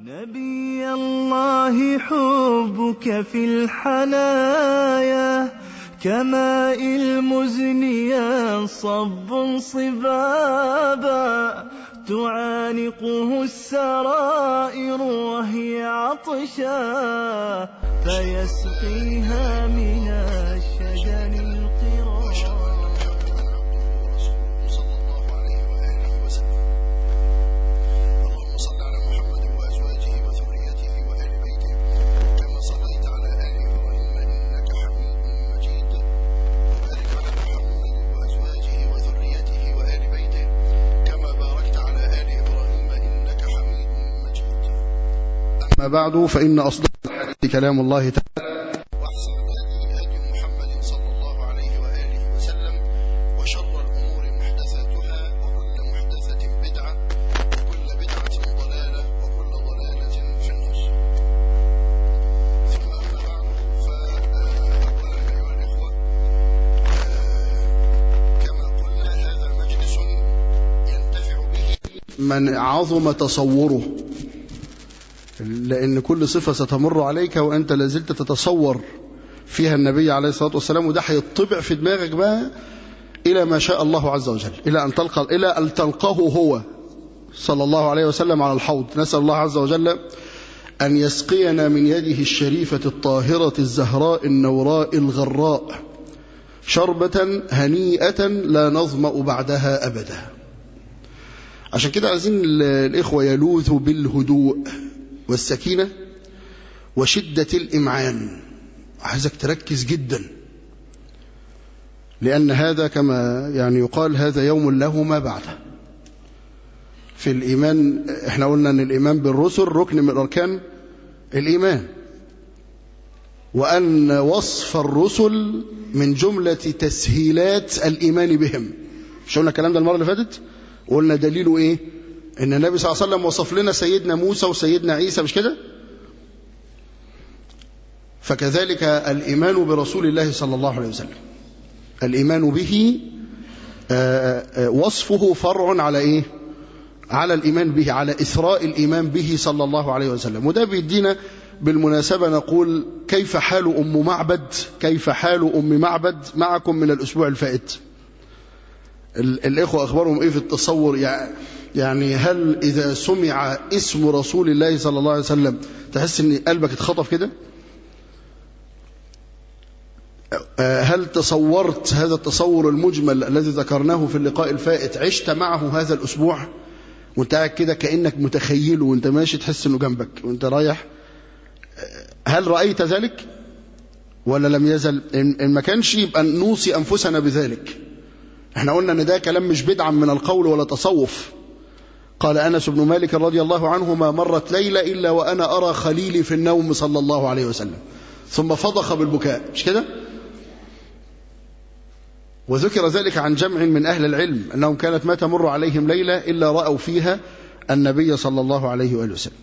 نبي الله حبك في الحنايا كماء المزن ينصب صبابا تعانقه السرائر وهي عطشا فيسقيها من الشجن القرار صلى الله عليه وآله وسلم اللهم صل على محمد وأزواجه وذريته وآل بيته كما صليت على آل إبراهيم إنك حميد مجيد وبارك على محمد وأزواجه وذريته وآل بيته كما باركت على آل إبراهيم إنك حميد مجيد أما بعد فإن أصدق الحديث كلام الله تعالى وأحسن الهدي هدي محمد صلى الله عليه وآله وسلم وشر الأمور محدثاتها وكل محدثة بدعة وكل بدعة ضلالة وكل ضلالة في النار ثم أما بعد فأولا أيها الإخوة آه، كما قلنا هذا مجلس ينتفع به من عظم تصوره لأن كل صفة ستمر عليك وأنت لازلت تتصور فيها النبي عليه الصلاة والسلام وده هيطبع في دماغك بقى إلى ما شاء الله عز وجل إلى أن تلقى إلى أن تلقاه هو صلى الله عليه وسلم على الحوض نسأل الله عز وجل أن يسقينا من يده الشريفة الطاهرة الزهراء النوراء الغراء شربة هنيئة لا نظمأ بعدها أبدا عشان كده عايزين الإخوة يلوذوا بالهدوء والسكينة وشدة الإمعان عايزك تركز جدا لأن هذا كما يعني يقال هذا يوم له ما بعده في الإيمان احنا قلنا أن الإيمان بالرسل ركن من أركان الإيمان وأن وصف الرسل من جملة تسهيلات الإيمان بهم مش قلنا الكلام ده المرة اللي فاتت وقلنا دليله إيه ان النبي صلى الله عليه وسلم وصف لنا سيدنا موسى وسيدنا عيسى مش كده فكذلك الإيمان برسول الله صلى الله عليه وسلم الإيمان به آه، آه، وصفه فرع على إيه على الإيمان به على إثراء الإيمان به صلى الله عليه وسلم وده بيدينا بالمناسبة نقول كيف حال أم معبد كيف حال أم معبد معكم من الأسبوع الفائت ال- الإخوة أخبارهم إيه في التصور يعني يعني هل إذا سمع اسم رسول الله صلى الله عليه وسلم تحس إن قلبك اتخطف كده آه، هل تصورت هذا التصور المجمل الذي ذكرناه في اللقاء الفائت عشت معه هذا الأسبوع وانت قاعد كده كأنك متخيله وانت ماشي تحس انه جنبك وانت رايح آه، هل رأيت ذلك ولا لم يزل إن إن ما كانش يبقى نوصي أنفسنا بذلك احنا قلنا ان ده كلام مش بدعا من القول ولا تصوف قال أنس بن مالك رضي الله عنه ما مرت ليلة إلا وأنا أرى خليلي في النوم صلى الله عليه وسلم ثم فضخ بالبكاء مش كده وذكر ذلك عن جمع من أهل العلم أنهم كانت ما تمر عليهم ليلة إلا رأوا فيها النبي صلى الله عليه وآله وسلم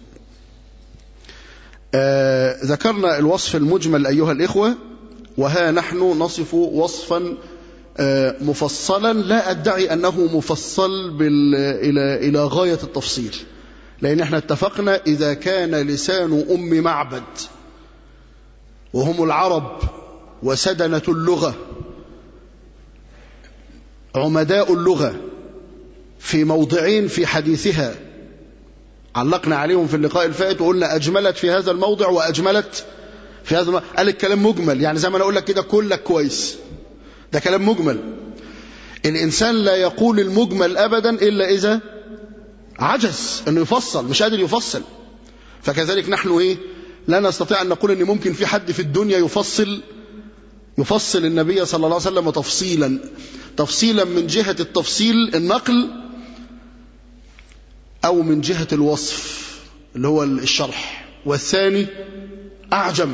آه ذكرنا الوصف المجمل أيها الإخوة وها نحن نصف وصفا آه مفصلا لا أدعي أنه مفصل بال إلى, إلى غاية التفصيل لأن احنا اتفقنا إذا كان لسان أم معبد وهم العرب وسدنة اللغة عمداء اللغة في موضعين في حديثها علقنا عليهم في اللقاء الفائت وقلنا أجملت في هذا الموضع وأجملت في هذا الموضع قال الكلام مجمل يعني زي ما أنا أقول لك كده كلك كويس ده كلام مجمل الإنسان لا يقول المجمل أبدا إلا إذا عجز أنه يفصل مش قادر يفصل فكذلك نحن إيه لا نستطيع أن نقول أن ممكن في حد في الدنيا يفصل يفصل النبي صلى الله عليه وسلم تفصيلا تفصيلا من جهة التفصيل النقل أو من جهة الوصف اللي هو الشرح والثاني أعجم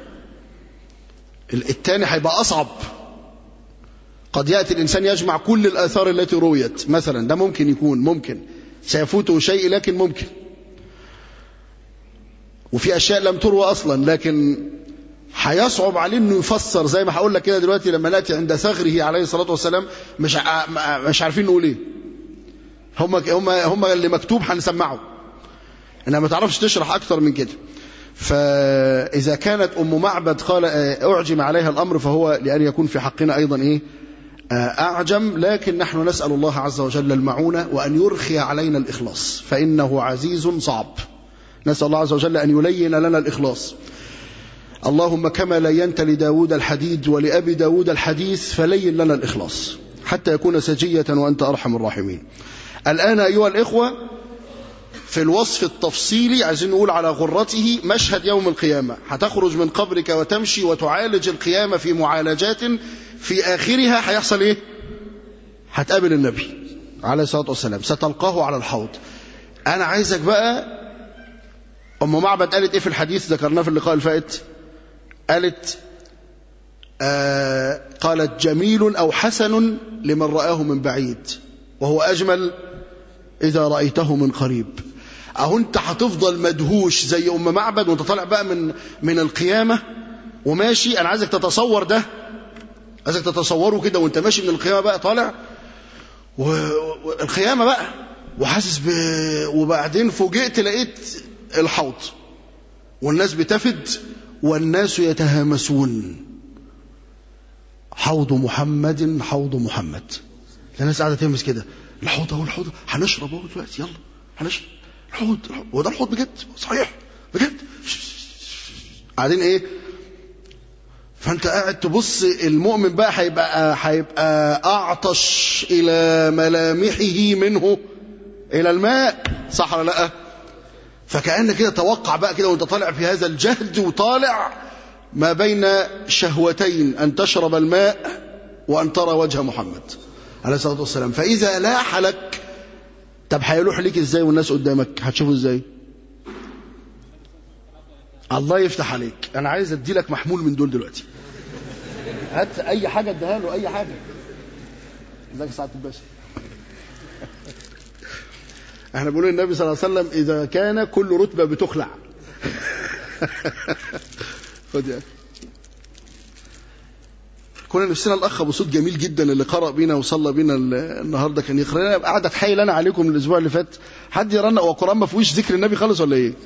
الثاني هيبقى أصعب قد يأتي الإنسان يجمع كل الآثار التي رويت مثلا ده ممكن يكون ممكن سيفوته شيء لكن ممكن وفي أشياء لم تروى أصلا لكن هيصعب عليه انه يفسر زي ما هقول لك كده دلوقتي لما ناتي عند ثغره عليه الصلاه والسلام مش مش عارفين نقول ايه هم هم هم اللي مكتوب هنسمعه انها ما تعرفش تشرح اكتر من كده فاذا كانت ام معبد قال آه، اعجم عليها الامر فهو لان يكون في حقنا ايضا ايه آه، اعجم لكن نحن نسال الله عز وجل المعونه وان يرخي علينا الاخلاص فانه عزيز صعب نسال الله عز وجل ان يلين لنا الاخلاص اللهم كما لينت لداود الحديد ولأبي داود الحديث فلين لنا الإخلاص حتى يكون سجية وأنت أرحم الراحمين الآن أيها الإخوة في الوصف التفصيلي عايزين نقول على غرته مشهد يوم القيامة هتخرج من قبرك وتمشي وتعالج القيامة في معالجات في آخرها هيحصل إيه هتقابل النبي عليه الصلاة والسلام ستلقاه على الحوض أنا عايزك بقى أم معبد قالت إيه في الحديث ذكرناه في اللقاء الفائت قالت آه قالت جميل أو حسن لمن رآه من بعيد وهو أجمل إذا رأيته من قريب أهو أنت هتفضل مدهوش زي أم معبد وأنت طالع بقى من من القيامة وماشي أنا عايزك تتصور ده عايزك تتصوره كده وأنت ماشي من القيامة بقى طالع والقيامة بقى وحاسس ب... وبعدين فوجئت لقيت الحوض والناس بتفد والناس يتهامسون حوض محمد حوض محمد الناس قاعده تهمس كده الحوض اهو الحوض هنشرب اهو دلوقتي يلا هنشرب الحوض الحوض. هو ده الحوض بجد صحيح بجد قاعدين ايه فانت قاعد تبص المؤمن بقى هيبقى هيبقى اعطش الى ملامحه منه الى الماء صح ولا لا فكأن كده توقع بقى كده وانت طالع في هذا الجهد وطالع ما بين شهوتين أن تشرب الماء وأن ترى وجه محمد عليه الصلاة والسلام فإذا لاح لك طب هيلوح ليك ازاي والناس قدامك هتشوفه ازاي الله يفتح عليك انا عايز ادي لك محمول من دول دلوقتي هات اي حاجه اديها له اي حاجه ازيك يا سعاده الباشا احنا بنقول النبي صلى الله عليه وسلم اذا كان كل رتبه بتخلع خد يا كنا نفسنا الاخ ابو صوت جميل جدا اللي قرأ بينا وصلى بينا النهارده كان يقرا لنا قاعد اتحايل انا عليكم الاسبوع اللي فات حد يرنا هو القران ما فيهوش ذكر النبي خالص ولا ايه؟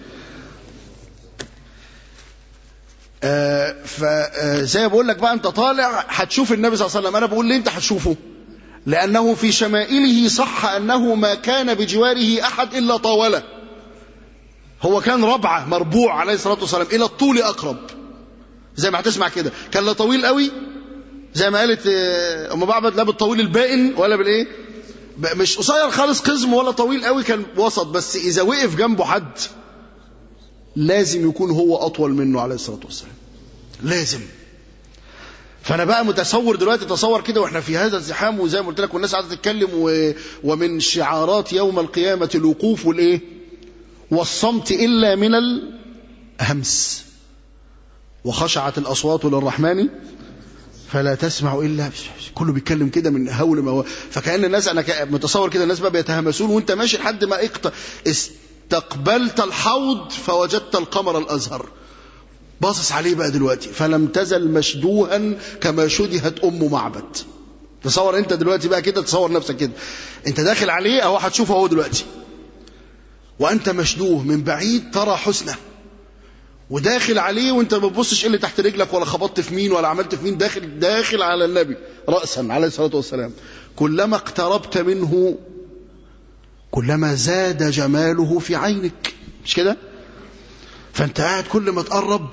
آه فزي ما بقول لك بقى انت طالع هتشوف النبي صلى الله عليه وسلم انا بقول ليه انت هتشوفه؟ لأنه في شمائله صح أنه ما كان بجواره أحد إلا طاوله هو كان ربعة مربوع عليه الصلاة والسلام إلى الطول أقرب زي ما هتسمع كده كان لا طويل قوي زي ما قالت أم معبد لا بالطويل البائن ولا بالإيه مش قصير خالص قزم ولا طويل قوي كان وسط بس إذا وقف جنبه حد لازم يكون هو أطول منه عليه الصلاة والسلام لازم فانا بقى متصور دلوقتي تصور كده واحنا في هذا الزحام وزي ما قلت لك والناس قاعده تتكلم و... ومن شعارات يوم القيامه الوقوف والايه والصمت الا من الهمس وخشعت الاصوات للرحمن فلا تسمع الا كله بيتكلم كده من هول ما هو فكان الناس انا متصور كده الناس بقى بيتهامسون وانت ماشي لحد ما اقت... استقبلت الحوض فوجدت القمر الازهر باصص عليه بقى دلوقتي فلم تزل مشدوها كما شدهت ام معبد تصور انت دلوقتي بقى كده تصور نفسك كده انت داخل عليه اهو هتشوفه اهو دلوقتي وانت مشدوه من بعيد ترى حسنه وداخل عليه وانت ما بتبصش ايه اللي تحت رجلك ولا خبطت في مين ولا عملت في مين داخل داخل على النبي راسا عليه الصلاه والسلام كلما اقتربت منه كلما زاد جماله في عينك مش كده فانت قاعد كل ما تقرب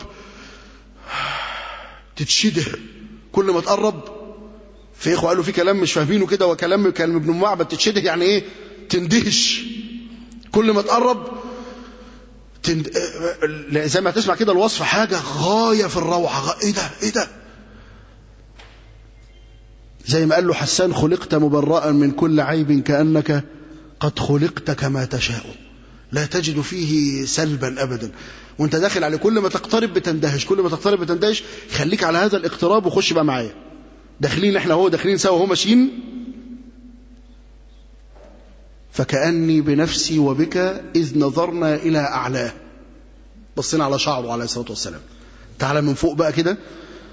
تتشده كل ما تقرب في اخوه قالوا في كلام مش فاهمينه كده وكلام كلام ابن معبد تتشده يعني ايه تندهش كل ما تقرب تند... زي ما تسمع كده الوصف حاجه غايه في الروعه ايه ده ايه ده زي ما قال له حسان خلقت مبرأ من كل عيب كأنك قد خلقت كما تشاء لا تجد فيه سلبا أبدا وانت داخل عليه كل ما تقترب بتندهش كل ما تقترب بتندهش خليك على هذا الاقتراب وخش بقى معايا داخلين احنا هو داخلين سوا وهو ماشيين فكأني بنفسي وبك إذ نظرنا إلى أعلاه بصينا على شعره عليه الصلاة والسلام تعالى من فوق بقى كده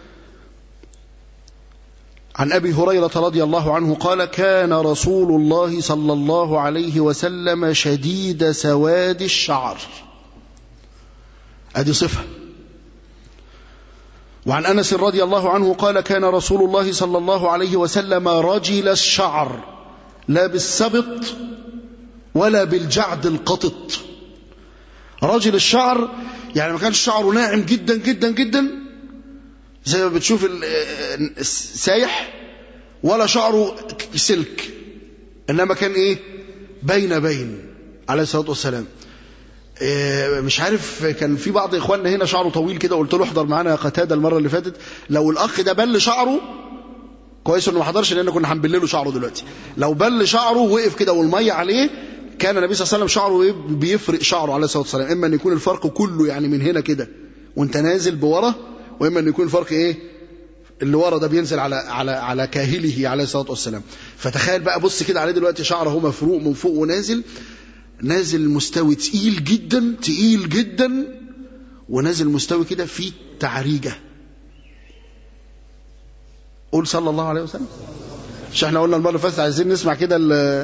عن أبي هريرة رضي الله عنه قال كان رسول الله صلى الله عليه وسلم شديد سواد الشعر ادي صفة وعن أنس رضي الله عنه قال كان رسول الله صلى الله عليه وسلم رجل الشعر لا بالسبط ولا بالجعد القطط رجل الشعر يعني ما كانش شعره ناعم جدا جدا جدا زي ما بتشوف ال- السايح ولا شعره سلك انما كان ايه بين بين عليه الصلاه والسلام إيه، مش عارف كان في بعض اخواننا هنا شعره طويل كده قلت له احضر معانا يا قتاده المره اللي فاتت لو الاخ ده بل شعره كويس انه ما حضرش لان كنا هنبل له شعره دلوقتي لو بل شعره وقف كده والميه عليه كان النبي صلى الله عليه وسلم شعره إيه؟ بيفرق شعره عليه الصلاه والسلام اما ان يكون الفرق كله يعني من هنا كده وانت نازل بورا واما ان يكون الفرق ايه اللي ورا ده بينزل على على على كاهله عليه الصلاه والسلام فتخيل بقى بص كده عليه دلوقتي شعره هو مفروق من فوق ونازل نازل مستوي تقيل جدا تقيل جدا ونازل مستوي كده في تعريجه قول صلى الله عليه وسلم مش احنا قلنا المره اللي فاتت عايزين نسمع كده ال-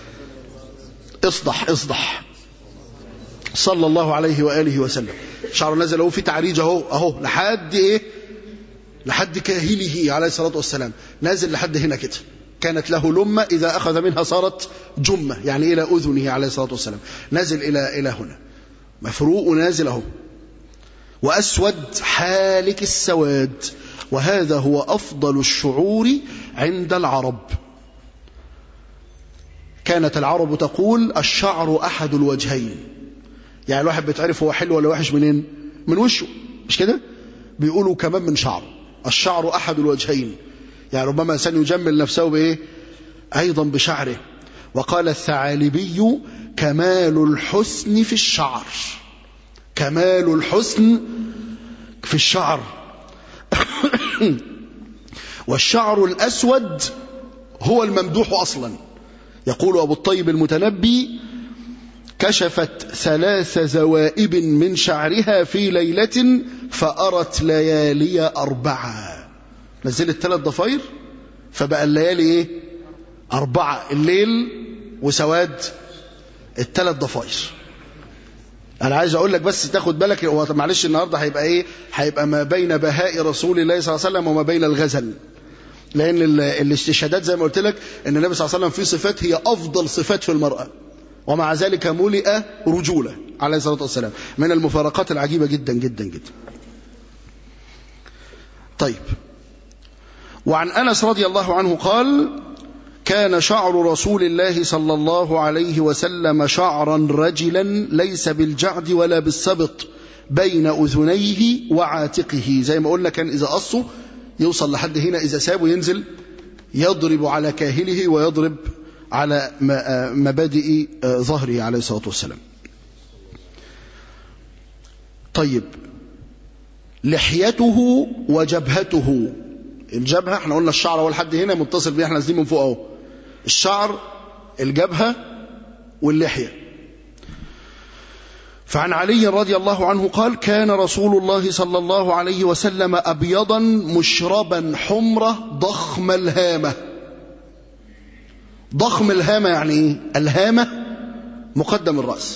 اصدح اصدح صلى الله عليه واله وسلم شعره نازل اهو في تعريج اهو اهو لحد ايه لحد كاهله عليه الصلاه والسلام نازل لحد هنا كده كانت له لمه اذا اخذ منها صارت جمه يعني الى اذنه عليه الصلاه والسلام نازل الى الى هنا مفروق ونازل اهو واسود حالك السواد وهذا هو افضل الشعور عند العرب كانت العرب تقول الشعر احد الوجهين يعني الواحد بيتعرف هو حلو ولا وحش منين من وشه مش كده بيقولوا كمان من شعره الشعر احد الوجهين يعني ربما انسان يجمل نفسه بايه ايضا بشعره وقال الثعالبي كمال الحسن في الشعر كمال الحسن في الشعر والشعر الاسود هو الممدوح اصلا يقول ابو الطيب المتنبي كشفت ثلاث زوائب من شعرها في ليلة فأرت ليالي أربعة نزلت ثلاث ضفاير فبقى الليالي إيه؟ أربعة الليل وسواد الثلاث ضفاير أنا عايز أقول لك بس تاخد بالك هو معلش النهاردة هيبقى إيه؟ هيبقى ما بين بهاء رسول الله صلى الله عليه وسلم وما بين الغزل لأن ال- الاستشهادات زي ما قلت لك أن النبي صلى الله عليه وسلم في صفات هي أفضل صفات في المرأة ومع ذلك ملئ رجولة عليه الصلاة والسلام من المفارقات العجيبة جدا جدا جدا طيب وعن أنس رضي الله عنه قال كان شعر رسول الله صلى الله عليه وسلم شعرا رجلا ليس بالجعد ولا بالسبط بين أذنيه وعاتقه زي ما قلنا كان إذا قصه يوصل لحد هنا إذا سابه ينزل يضرب على كاهله ويضرب على م- مبادئ ظهره عليه الصلاة والسلام طيب لحيته وجبهته الجبهة احنا قلنا الشعر هو لحد هنا متصل بيه احنا نازلين من فوق اهو الشعر الجبهة واللحية فعن علي رضي الله عنه قال كان رسول الله صلى الله عليه وسلم أبيضا مشربا حمرة ضخم الهامة ضخم الهامة يعني ايه الهامة مقدم الرأس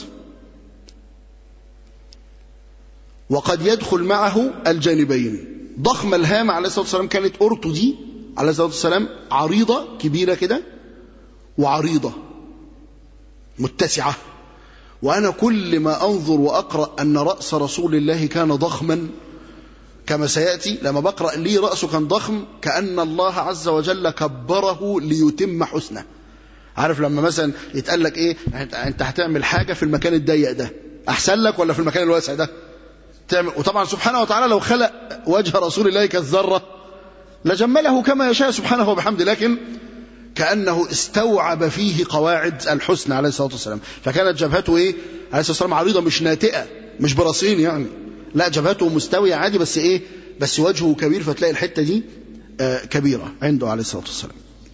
وقد يدخل معه الجانبين ضخم الهامة عليه الصلاة والسلام كانت أورتو دي عليه الصلاة والسلام عريضة كبيرة كده وعريضة متسعة وأنا كل ما أنظر وأقرأ أن رأس رسول الله كان ضخما كما سيأتي لما بقرأ لي رأسه كان ضخم كأن الله عز وجل كبره ليتم حسنه عارف لما مثلا يتقال لك ايه انت أنت هتعمل حاجه في المكان الضيق ده احسن لك ولا في المكان الواسع ده تعمل وطبعا سبحانه وتعالى لو خلق وجه رسول الله كالذره لجمله كما يشاء سبحانه وبحمده لكن كانه استوعب فيه قواعد الحسن عليه الصلاه والسلام فكانت جبهته ايه عليه الصلاه والسلام عريضه مش ناتئه مش برصين يعني لا جبهته مستويه عادي بس ايه بس وجهه كبير فتلاقي الحته دي آه كبيره عنده عليه الصلاه والسلام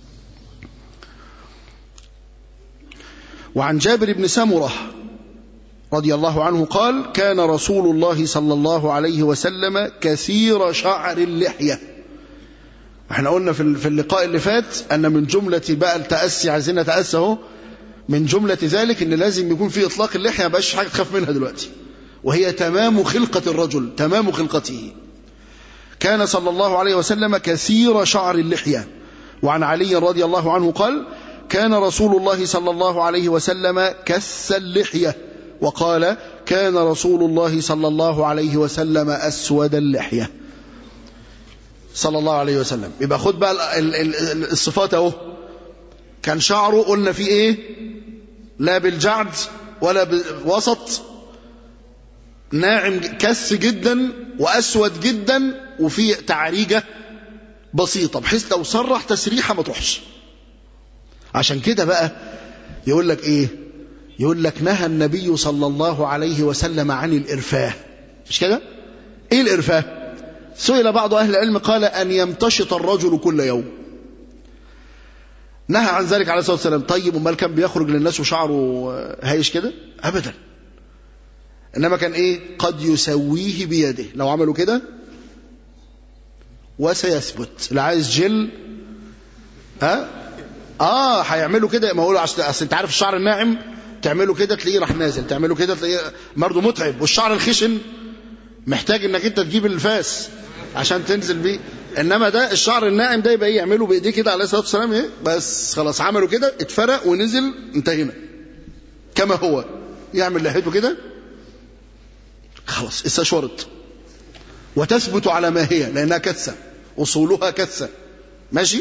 وعن جابر بن سمرة رضي الله عنه قال كان رسول الله صلى الله عليه وسلم كثير شعر اللحية احنا قلنا في في اللقاء اللي فات أن من جملة بقى التأسي عايزين نتأسى اهو من جملة ذلك أن لازم يكون في إطلاق اللحية ما بقاش حاجة تخاف منها دلوقتي وهي تمام خلقة الرجل تمام خلقته كان صلى الله عليه وسلم كثير شعر اللحية وعن علي رضي الله عنه قال كان رسول الله صلى الله عليه وسلم كث اللحية وقال كان رسول الله صلى الله عليه وسلم أسود اللحية صلى الله عليه وسلم يبقى خد بقى ال- ال- ال- الصفات اهو كان شعره قلنا فيه ايه لا بالجعد ولا بالوسط ناعم كث جدا واسود جدا وفي تعريجه بسيطه بحيث لو صرح تسريحه ما تروحش عشان كده بقى يقول لك ايه يقول لك نهى النبي صلى الله عليه وسلم عن الارفاه مش كده ايه الارفاه سئل بعض اهل العلم قال ان يمتشط الرجل كل يوم نهى عن ذلك عليه الصلاه والسلام طيب امال كان بيخرج للناس وشعره هايش كده ابدا انما كان ايه قد يسويه بيده لو عملوا كده وسيثبت اللي عايز جل ها اه هيعملوا كده ما هو اصل اصل انت عارف الشعر الناعم تعمله كده تلاقيه راح نازل تعمله كده تلاقيه برضه متعب والشعر الخشن محتاج انك انت تجيب الفاس عشان تنزل بيه انما ده الشعر الناعم ده يبقى ايه يعمله بايديه كده عليه الصلاه والسلام ايه بس خلاص عملوا كده اتفرق ونزل انتهينا كما هو يعمل لحيته كده خلاص استشورت وتثبت على ما هي لانها كثه اصولها كثه ماشي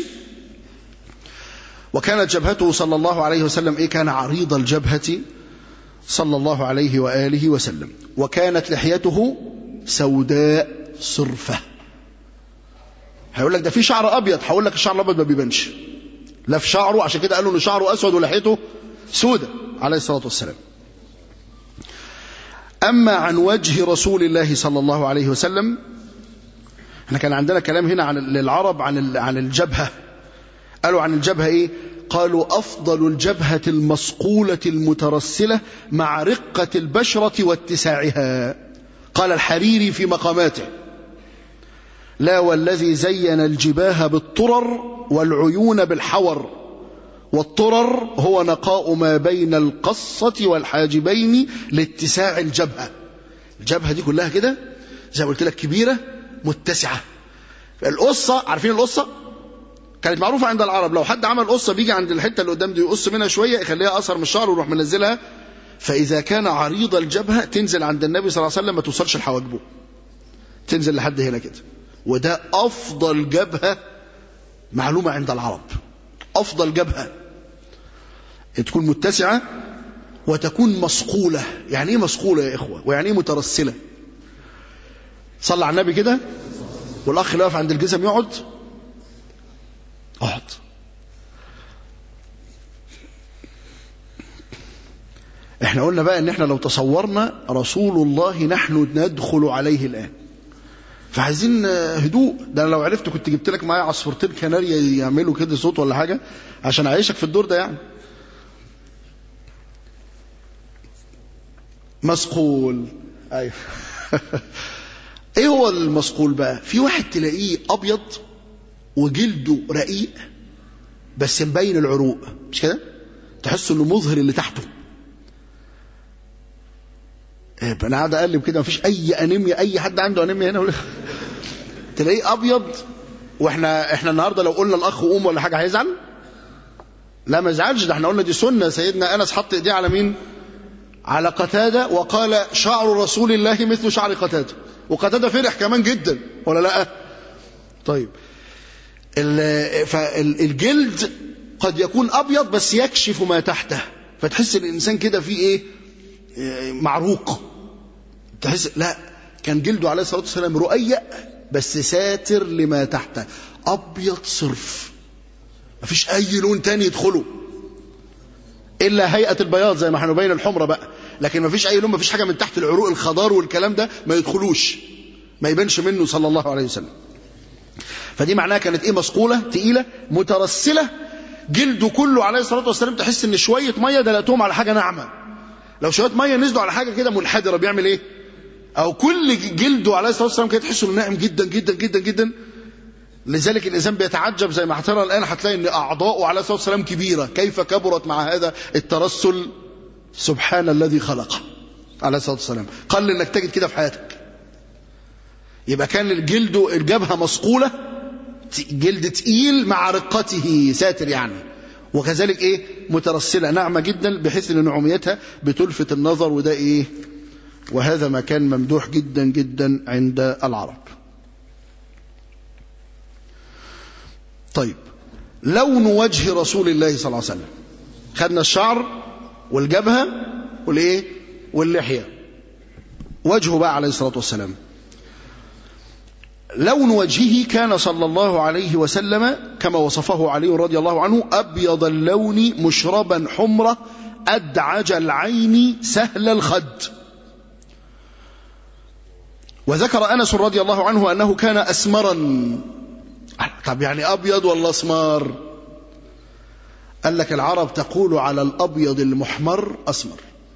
وكانت جبهته صلى الله عليه وسلم ايه كان عريض الجبهه صلى الله عليه واله وسلم وكانت لحيته سوداء صرفه هيقول لك ده في شعر ابيض هقول لك الشعر الابيض ما بيبانش لا في شعره عشان كده قالوا ان شعره اسود ولحيته سودة عليه الصلاه والسلام اما عن وجه رسول الله صلى الله عليه وسلم احنا كان عندنا كلام هنا عن للعرب عن عن الجبهه قالوا عن الجبهه ايه قالوا افضل الجبهه المصقوله المترسله مع رقه البشره واتساعها قال الحريري في مقاماته لا والذي زين الجباه بالطرر والعيون بالحور والطرر هو نقاء ما بين القصة والحاجبين لاتساع الجبهة الجبهة دي كلها كده زي ما قلت لك كبيرة متسعة القصة عارفين القصة كانت معروفة عند العرب لو حد عمل قصة بيجي عند الحتة اللي قدام دي يقص منها شوية يخليها أثر من الشعر ويروح منزلها فإذا كان عريض الجبهة تنزل عند النبي صلى الله عليه وسلم ما توصلش لحواجبه تنزل لحد هنا كده وده أفضل جبهة معلومة عند العرب أفضل جبهة تكون متسعة وتكون مصقولة يعني إيه مصقولة يا إخوة ويعني إيه مترسلة صلى على النبي كده والأخ اللي واقف عند الجزم يقعد اقعد احنا قلنا بقى ان احنا لو تصورنا رسول الله نحن ندخل عليه الان فعايزين هدوء ده أنا لو عرفت كنت جبت لك معايا عصفورتين كناريا يعملوا كده صوت ولا حاجه عشان اعيشك في الدور ده يعني مسقول ايوه ايه هو المسقول بقى في واحد تلاقيه ابيض وجلده رقيق بس مبين العروق مش كده تحس انه مظهر اللي تحته إيه انا قاعد اقلب كده مفيش اي انيميا اي حد عنده انيميا هنا ولا تلاقيه ابيض واحنا احنا النهارده لو قلنا الاخ قوم ولا حاجه هيزعل لا ما يزعلش ده احنا قلنا دي سنه سيدنا انس حط ايديه على مين على قتاده وقال شعر رسول الله مثل شعر قتاده وقتاده فرح كمان جدا ولا لا طيب فالجلد قد يكون ابيض بس يكشف ما تحته فتحس الانسان كده فيه ايه معروق تحس لا كان جلده عليه الصلاه والسلام رقيق بس ساتر لما تحته ابيض صرف مفيش اي لون تاني يدخله الا هيئه البياض زي ما هنبين الحمره بقى لكن مفيش اي لون مفيش حاجه من تحت العروق الخضار والكلام ده ما يدخلوش ما يبانش منه صلى الله عليه وسلم فدي معناها كانت ايه مسقوله تقيله مترسله جلده كله عليه الصلاه والسلام تحس ان شويه ميه دلقتهم على حاجه ناعمه لو شويه ميه نزلوا على حاجه كده منحدره بيعمل ايه او كل جلده عليه الصلاه والسلام كده تحس انه ناعم جدا جدا جدا جدا لذلك الانسان بيتعجب زي ما هترى الان هتلاقي ان اعضاؤه عليه الصلاه والسلام كبيره كيف كبرت مع هذا الترسل سبحان الذي خلقه عليه الصلاة والسلام قل انك تجد كده في حياتك يبقى كان الجلد الجبهة مصقولة جلد تقيل مع رقته ساتر يعني وكذلك ايه مترسلة ناعمة جدا بحيث ان نعوميتها بتلفت النظر وده ايه وهذا ما كان ممدوح جدا جدا عند العرب طيب لون وجه رسول الله صلى الله عليه وسلم خدنا الشعر والجبهة والايه واللحية وجهه بقى عليه الصلاة والسلام لون وجهه كان صلى الله عليه وسلم كما وصفه علي رضي الله عنه أبيض اللون مشربا حمرة أدعج العين سهل الخد وذكر أنس رضي الله عنه أنه كان أسمرا طب يعني أبيض ولا أسمر قال لك العرب تقول على الأبيض المحمر أسمر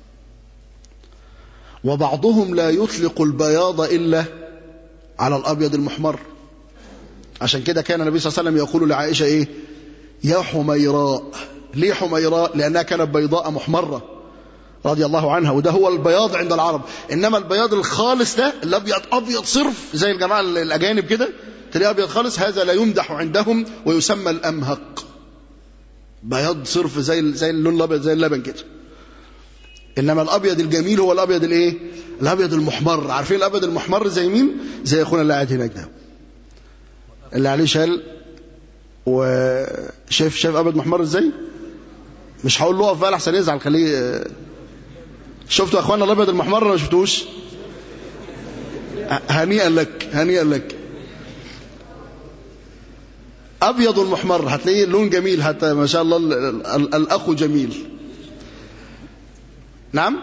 وبعضهم لا يطلق البياض إلا على الأبيض المحمر عشان كده كان النبي صلى الله عليه وسلم يقول لعائشة إيه يا حميراء ليه حميراء لأنها كانت بيضاء محمرة رضي الله عنها وده هو البياض عند العرب إنما البياض الخالص ده الأبيض أبيض صرف زي الجماعة الأجانب كده تلاقيه أبيض خالص هذا لا يمدح عندهم ويسمى الأمهق بياض صرف زي زي اللون الأبيض زي اللبن كده إنما الأبيض الجميل هو الأبيض الإيه الأبيض المحمر عارفين الأبيض المحمر زي مين زي أخونا اللي قاعد هناك ده اللي عليه شال وشايف شايف أبيض محمر إزاي مش هقول له اقف بقى لحسن يزعل خليه شفتوا يا اخوانا الابيض المحمر ولا ما شفتوش هنيئا لك هنيئا لك ابيض المحمر هتلاقيه لون جميل حتى ما شاء الله ال- ال- الاخ جميل نعم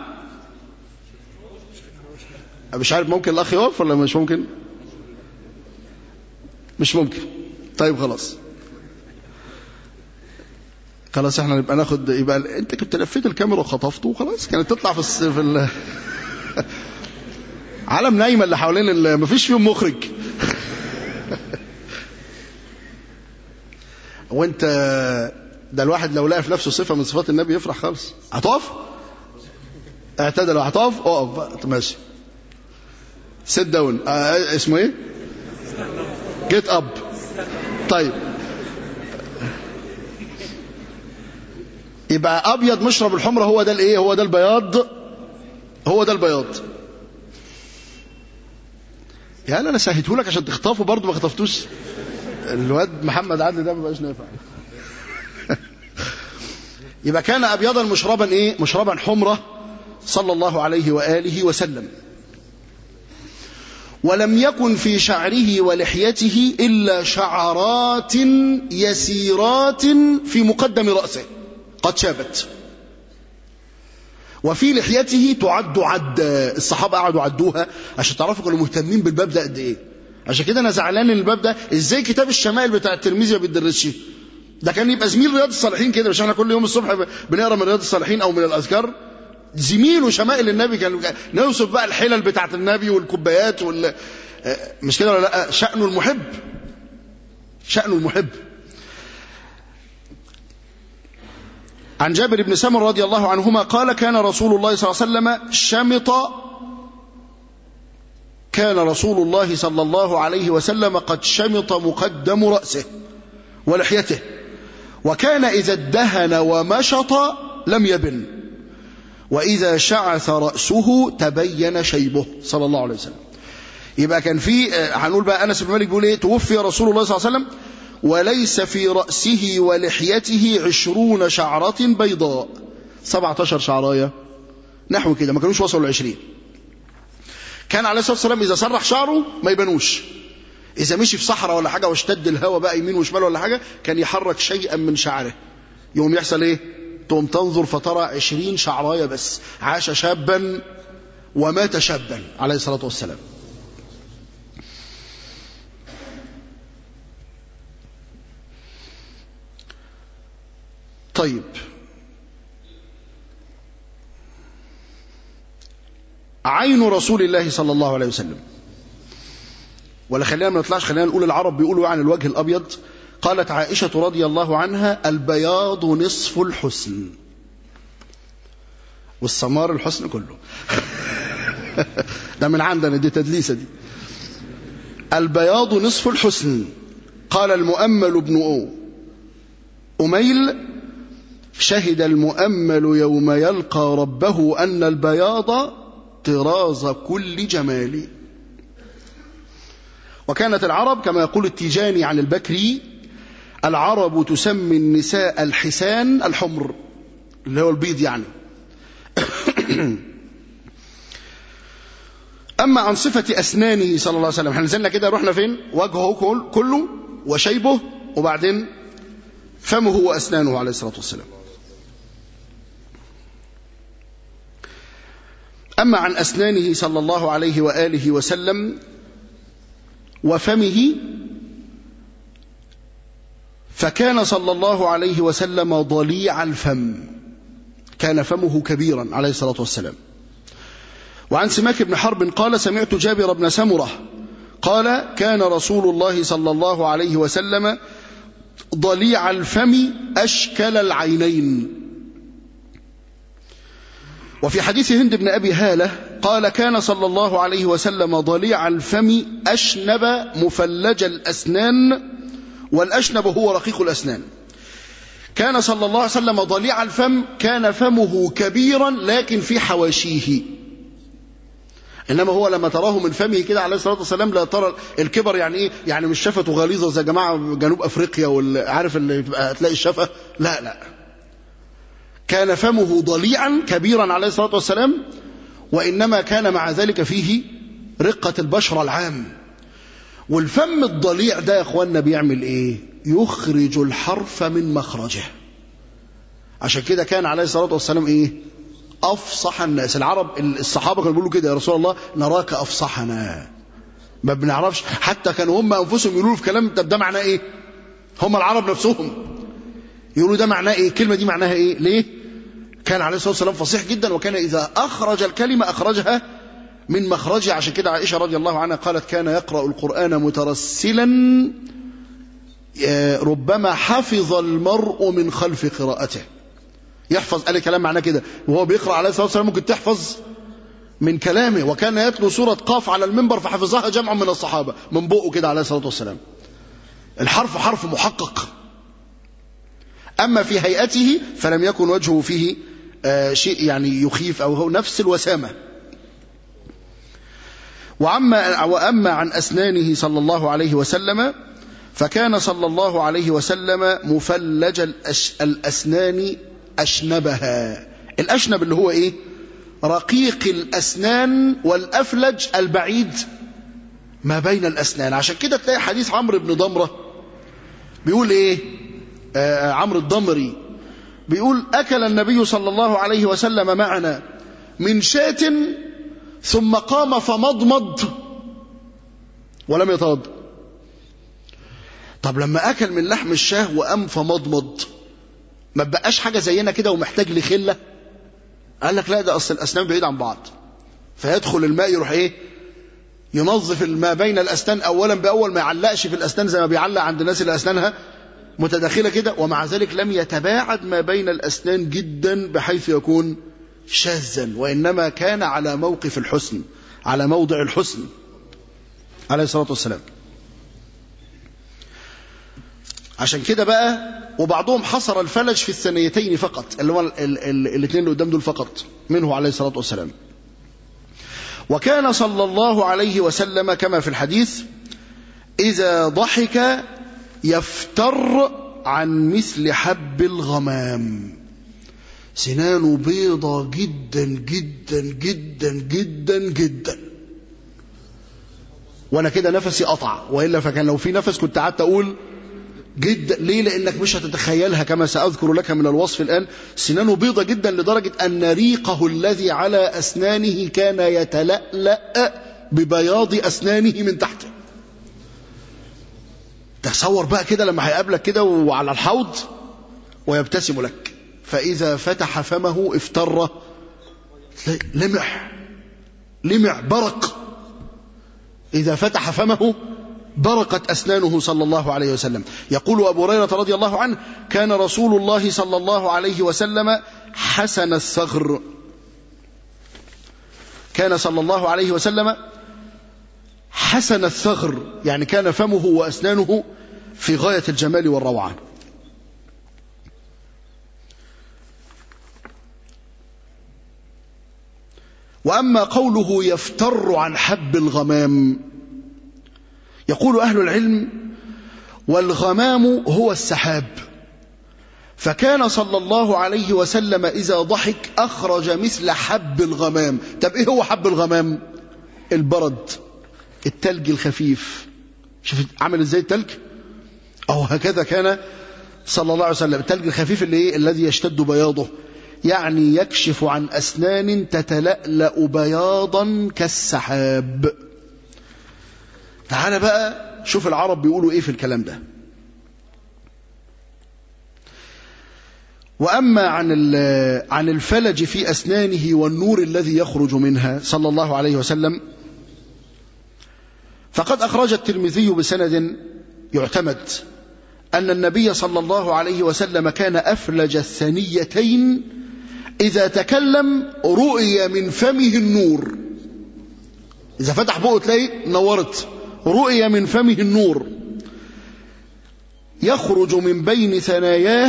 مش عارف ممكن الاخ يقف ولا مش ممكن مش ممكن طيب خلاص خلاص احنا نبقى ناخد يبقى ال- انت كنت لفيت الكاميرا وخطفته وخلاص كانت تطلع في الس... في ال... عالم نايمه اللي حوالين ال... مفيش فيهم مخرج وانت ده الواحد لو لقى في نفسه صفه من صفات النبي يفرح خالص هتقف اعتدل هتقف اقف بقى ماشي سيت داون اه اسمه ايه جيت اب طيب يبقى ابيض مشرب الحمرة هو ده الايه هو ده البياض هو ده البياض يا لا انا سهيته لك عشان تخطفه برضه ما خطفتوش الواد محمد عدلي ده ما بقاش نافع يبقى كان ابيضا مشربا ايه مشربا حمرة صلى الله عليه واله وسلم ولم يكن في شعره ولحيته الا شعرات يسيرات في مقدم راسه قد شابت وفي لحيته تعد عد الصحابه قعدوا عدوها عشان تعرفوا كانوا مهتمين بالباب ده قد ايه عشان كده انا زعلان ان الباب ده ازاي كتاب الشمائل بتاع الترمذي ما بيدرسش ده كان يبقى زميل رياض الصالحين كده مش احنا كل يوم الصبح بنقرا من رياض الصالحين او من الاذكار زميل وشمائل النبي كان نوصف بقى الحلل بتاعت النبي والكوبايات وال مش كده ولا لا شأنه المحب شأنه المحب عن جابر بن سمر رضي الله عنهما قال كان رسول الله صلى الله عليه وسلم شمط كان رسول الله صلى الله عليه وسلم قد شمط مقدم رأسه ولحيته وكان إذا ادهن ومشط لم يبن وإذا شعث رأسه تبين شيبه صلى الله عليه وسلم يبقى كان في هنقول بقى أنس بن مالك بيقول إيه توفي رسول الله صلى الله عليه وسلم وليس في رأسه ولحيته عشرون شعرة بيضاء 17 شعراية نحو كده ما كانوش وصلوا العشرين كان عليه الصلاة والسلام إذا سرح شعره ما يبانوش إذا مشي في صحراء ولا حاجة واشتد الهواء بقى يمين وشمال ولا حاجة كان يحرك شيئا من شعره يوم يحصل إيه تقوم تنظر فترى عشرين شعراية بس عاش شابا ومات شابا عليه الصلاة والسلام طيب عين رسول الله صلى الله عليه وسلم ولا خلينا ما نطلعش خلينا نقول العرب بيقولوا عن الوجه الأبيض قالت عائشة رضي الله عنها البياض نصف الحسن والسمار الحسن كله ده من عندنا دي تدليسة دي البياض نصف الحسن قال المؤمل ابن أميل شهد المؤمل يوم يلقى ربه أن البياض طراز كل جمال وكانت العرب كما يقول التيجاني عن البكري العرب تسمي النساء الحسان الحمر اللي هو البيض يعني أما عن صفة أسنانه صلى الله عليه وسلم احنا نزلنا كده رحنا فين وجهه كل- كله وشيبه وبعدين فمه وأسنانه عليه الصلاة والسلام أما عن أسنانه صلى الله عليه وآله وسلم وفمه فكان صلى الله عليه وسلم ضليع الفم كان فمه كبيرا عليه الصلاة والسلام وعن سماك بن حرب قال سمعت جابر بن سمرة قال كان رسول الله صلى الله عليه وسلم ضليع الفم أشكل العينين وفي حديث هند بن أبي هالة قال كان صلى الله عليه وسلم ضليع الفم أشنب مفلج الأسنان والأشنب هو رقيق الأسنان كان صلى الله عليه وسلم ضليع الفم كان فمه كبيرا لكن في حواشيه انما هو لما تراه من فمه كده عليه الصلاه والسلام لا ترى الكبر يعني ايه يعني مش شفته غليظه زي جماعه جنوب افريقيا والعارف اللي بتبقى تلاقي الشفه لا لا كان فمه ضليعا كبيرا عليه الصلاه والسلام وانما كان مع ذلك فيه رقه البشره العام والفم الضليع ده يا اخوانا بيعمل ايه يخرج الحرف من مخرجه عشان كده كان عليه الصلاه والسلام ايه افصح الناس العرب الصحابه كانوا بيقولوا كده يا رسول الله نراك افصحنا ما بنعرفش حتى كانوا هم انفسهم يقولوا في كلام طب ده معناه ايه هم العرب نفسهم يقولوا ده معناه ايه الكلمه دي معناها ايه ليه كان عليه الصلاه والسلام فصيح جدا وكان اذا اخرج الكلمه اخرجها من مخرجها عشان كده عائشه رضي الله عنها قالت كان يقرا القران مترسلا ربما حفظ المرء من خلف قراءته يحفظ قال كلام معناه كده وهو بيقرا عليه الصلاه والسلام ممكن تحفظ من كلامه وكان يتلو سوره قاف على المنبر فحفظها جمع من الصحابه من بقه كده عليه الصلاه والسلام الحرف حرف محقق اما في هيئته فلم يكن وجهه فيه آه شيء يعني يخيف او هو نفس الوسامه وعما واما عن اسنانه صلى الله عليه وسلم فكان صلى الله عليه وسلم مفلج الأش... الاسنان أشنبها الأشنب اللي هو إيه رقيق الأسنان والأفلج البعيد ما بين الأسنان عشان كده تلاقي حديث عمرو بن ضمرة بيقول إيه آه عمرو الضمري بيقول أكل النبي صلى الله عليه وسلم معنا من شاة ثم قام فمضمض ولم يتوضا طب لما أكل من لحم الشاه وقام فمضمض ما بقاش حاجة زينا كده ومحتاج لخلة قال لك لا ده أصل الأسنان بعيد عن بعض فيدخل الماء يروح إيه ينظف ما بين الأسنان أولا بأول ما يعلقش في الأسنان زي ما بيعلق عند الناس اللي أسنانها متداخلة كده ومع ذلك لم يتباعد ما بين الأسنان جدا بحيث يكون شاذا وإنما كان على موقف الحسن على موضع الحسن عليه الصلاة والسلام عشان كده بقى وبعضهم حصر الفلج في الثنيتين فقط اللي هو الاثنين اللي قدام دول فقط منه عليه الصلاة والسلام وكان صلى الله عليه وسلم كما في الحديث إذا ضحك يفتر عن مثل حب الغمام سنانه بيضة جدا جدا جدا جدا جدا وانا كده نفسي قطع والا فكان لو في نفس كنت قعدت اقول جدا ليه لانك مش هتتخيلها كما ساذكر لك من الوصف الان سنانه بيضة جدا لدرجة ان ريقه الذي على اسنانه كان يتلألأ ببياض اسنانه من تحته تصور بقى كده لما هيقابلك كده وعلى الحوض ويبتسم لك فاذا فتح فمه افتر لمع لمع برق اذا فتح فمه برقت أسنانه صلى الله عليه وسلم يقول أبو هريرة رضي الله عنه كان رسول الله صلى الله عليه وسلم حسن الثغر كان صلى الله عليه وسلم حسن الثغر يعني كان فمه وأسنانه في غاية الجمال والروعة وأما قوله يفتر عن حب الغمام يقول أهل العلم والغمام هو السحاب فكان صلى الله عليه وسلم إذا ضحك أخرج مثل حب الغمام طب إيه هو حب الغمام البرد التلج الخفيف شوف عمل إزاي التلج أو هكذا كان صلى الله عليه وسلم التلج الخفيف اللي إيه؟ الذي يشتد بياضه يعني يكشف عن أسنان تتلألأ بياضا كالسحاب تعال بقى شوف العرب بيقولوا ايه في الكلام ده واما عن عن الفلج في اسنانه والنور الذي يخرج منها صلى الله عليه وسلم فقد اخرج الترمذي بسند يعتمد ان النبي صلى الله عليه وسلم كان افلج الثنيتين اذا تكلم رؤي من فمه النور اذا فتح بقه تلاقي نورت رؤي من فمه النور يخرج من بين ثناياه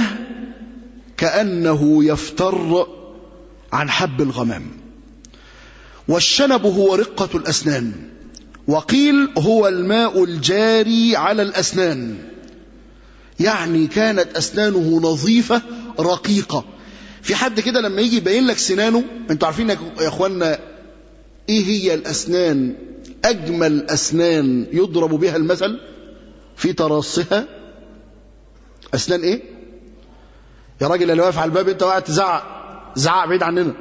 كأنه يفتر عن حب الغمام والشنب هو رقة الأسنان وقيل هو الماء الجاري على الأسنان يعني كانت أسنانه نظيفة رقيقة في حد كده لما يجي يبين لك سنانه انتوا عارفين يا اخوانا ايه هي الأسنان أجمل أسنان يضرب بها المثل في تراصها أسنان إيه؟ يا راجل اللي واقف على الباب أنت قاعد تزعق زعق بعيد عننا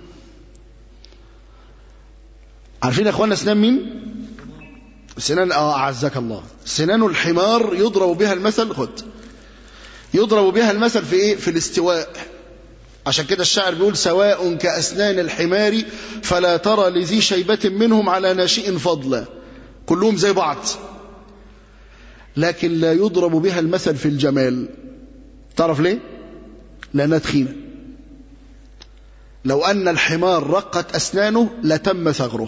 عارفين يا اخوانا اسنان مين سنان اه اعزك الله سنان الحمار يضرب بها المثل خد يضرب بها المثل في ايه في الاستواء عشان كده الشاعر بيقول سواء كأسنان الحمار فلا ترى لذي شيبة منهم على ناشئ فضلا كلهم زي بعض لكن لا يضرب بها المثل في الجمال تعرف ليه لأنها تخينة لو أن الحمار رقت أسنانه لتم ثغره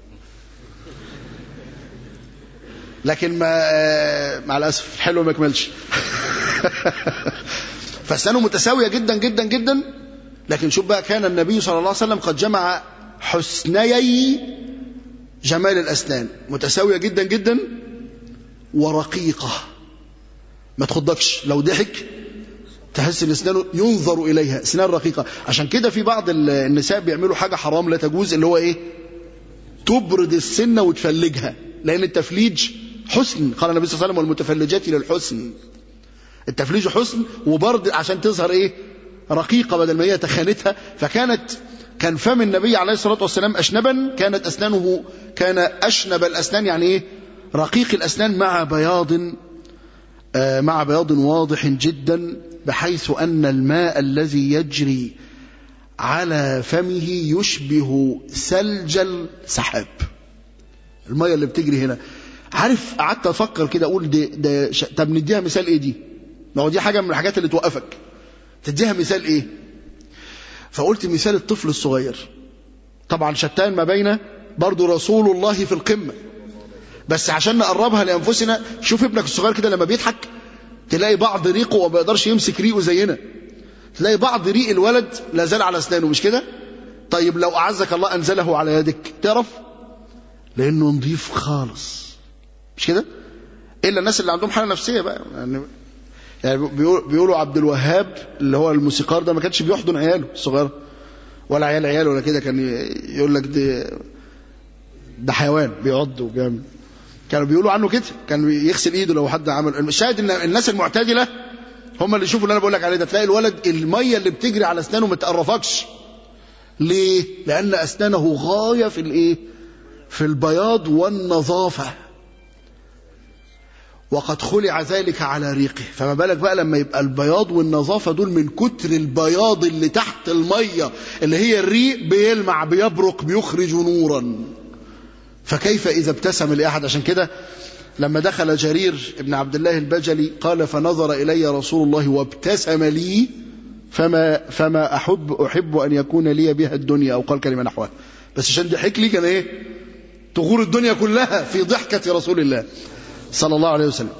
لكن ما مع الأسف الحلو ما يكملش فأسنانه متساوية جدا جدا جدا لكن شوف بقى كان النبي صلى الله عليه وسلم قد جمع حسنيي جمال الأسنان متساوية جدا جدا ورقيقة ما تخضكش لو ضحك تحس ان اسنانه ينظر اليها اسنان رقيقه عشان كده في بعض النساء بيعملوا حاجه حرام لا تجوز اللي هو ايه تبرد السنه وتفلجها لان التفليج حسن قال النبي صلى الله عليه وسلم والمتفلجات للحسن التفليج حسن وبرد عشان تظهر ايه رقيقه بدل ما هي تخانتها فكانت كان فم النبي عليه الصلاه والسلام اشنبا كانت اسنانه كان اشنب الاسنان يعني ايه رقيق الاسنان مع بياض آه مع بياض واضح جدا بحيث أن الماء الذي يجري على فمه يشبه ثلج السحاب المية اللي بتجري هنا عارف قعدت افكر كده اقول ده, ده ش... طب نديها مثال ايه دي ما هو دي حاجه من الحاجات اللي توقفك تديها مثال ايه فقلت مثال الطفل الصغير طبعا شتان ما بين برضو رسول الله في القمه بس عشان نقربها لانفسنا شوف ابنك الصغير كده لما بيضحك تلاقي بعض ريقه وما بيقدرش يمسك ريقه زينا تلاقي بعض ريق الولد لا زال على اسنانه مش كده طيب لو اعزك الله انزله على يدك تعرف لانه نظيف خالص مش كده الا الناس اللي عندهم حاله نفسيه بقى يعني يعني بيقولوا عبد الوهاب اللي هو الموسيقار ده ما كانش بيحضن عياله الصغيره ولا عيال عياله ولا كده كان يقول لك ده ده حيوان بيعض وبيعمل كانوا بيقولوا عنه كده كان يغسل ايده لو حد عمل الشاهد ان الناس المعتدله هم اللي يشوفوا اللي انا بقول لك عليه ده تلاقي الولد الميه اللي بتجري على اسنانه ما تقرفكش ليه لان اسنانه غايه في الايه في البياض والنظافه وقد خلع ذلك على ريقه فما بالك بقى لما يبقى البياض والنظافة دول من كتر البياض اللي تحت المية اللي هي الريق بيلمع بيبرق بيخرج نورا فكيف إذا ابتسم لأحد عشان كده لما دخل جرير ابن عبد الله البجلي قال فنظر إلي رسول الله وابتسم لي فما, فما أحب, أحب أن يكون لي بها الدنيا أو قال كلمة نحوها بس عشان ضحك لي كان ايه تغور الدنيا كلها في ضحكة رسول الله صلى الله عليه وسلم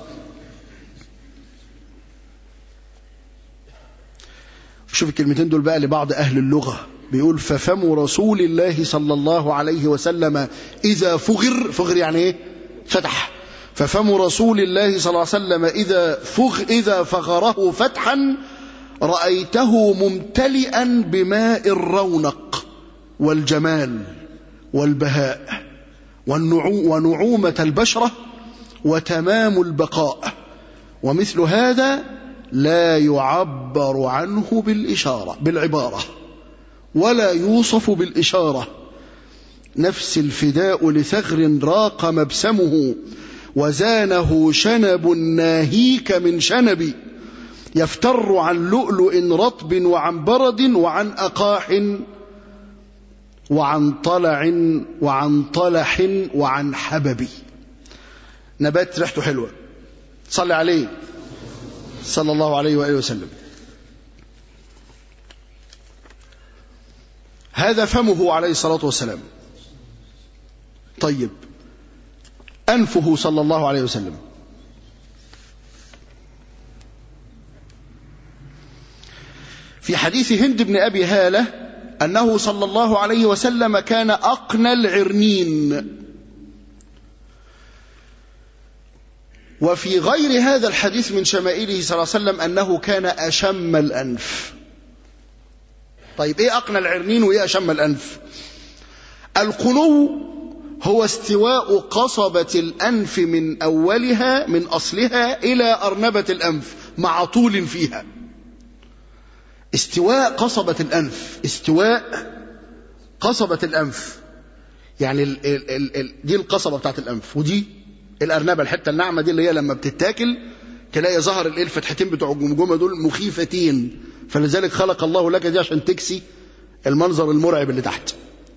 شوف الكلمتين دول بقى لبعض أهل اللغة بيقول ففم رسول الله صلى الله عليه وسلم إذا فغر فغر يعني إيه فتح ففم رسول الله صلى الله عليه وسلم إذا فغ إذا فغره فتحا رأيته ممتلئا بماء الرونق والجمال والبهاء والنعو ونعومة البشرة وتمام البقاء ومثل هذا لا يعبر عنه بالإشارة بالعبارة ولا يوصف بالإشارة نفس الفداء لثغر راق مبسمه وزانه شنب ناهيك من شنب يفتر عن لؤلؤ رطب وعن برد وعن أقاح وعن طلع وعن طلح وعن حبب نبات ريحته حلوة صلي عليه صلى الله عليه وآله وسلم هذا فمه عليه الصلاة والسلام طيب أنفه صلى الله عليه وسلم في حديث هند بن أبي هالة أنه صلى الله عليه وسلم كان أقنى العرنين وفي غير هذا الحديث من شمائله صلى الله عليه وسلم أنه كان أشم الأنف طيب إيه أقنى العرنين وإيه أشم الأنف القنو هو استواء قصبة الأنف من أولها من أصلها إلى أرنبة الأنف مع طول فيها استواء قصبة الأنف استواء قصبة الأنف يعني ال ال ال ال دي القصبة بتاعت الأنف ودي الأرنبة الحتة الناعمة دي اللي هي لما بتتاكل تلاقي ظهر الايه الفتحتين بتوع الجمجمة دول مخيفتين فلذلك خلق الله لك دي عشان تكسي المنظر المرعب اللي تحت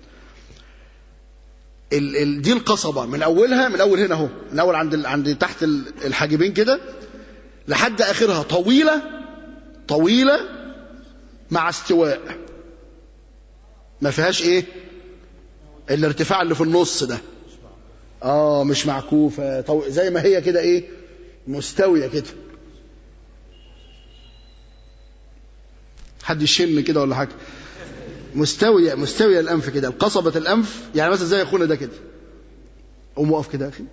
ال ال دي القصبة من أولها من أول هنا أهو من أول عند ال عند تحت الحاجبين كده لحد آخرها طويلة طويلة مع استواء ما فيهاش ايه الارتفاع اللي في النص ده اه مش معكوفة طو... زي ما هي كده ايه مستوية كده حد يشن كده ولا حاجة مستوية مستوية الأنف كده قصبة الأنف يعني مثلا زي أخونا ده كده قوم وقف كده يا أخي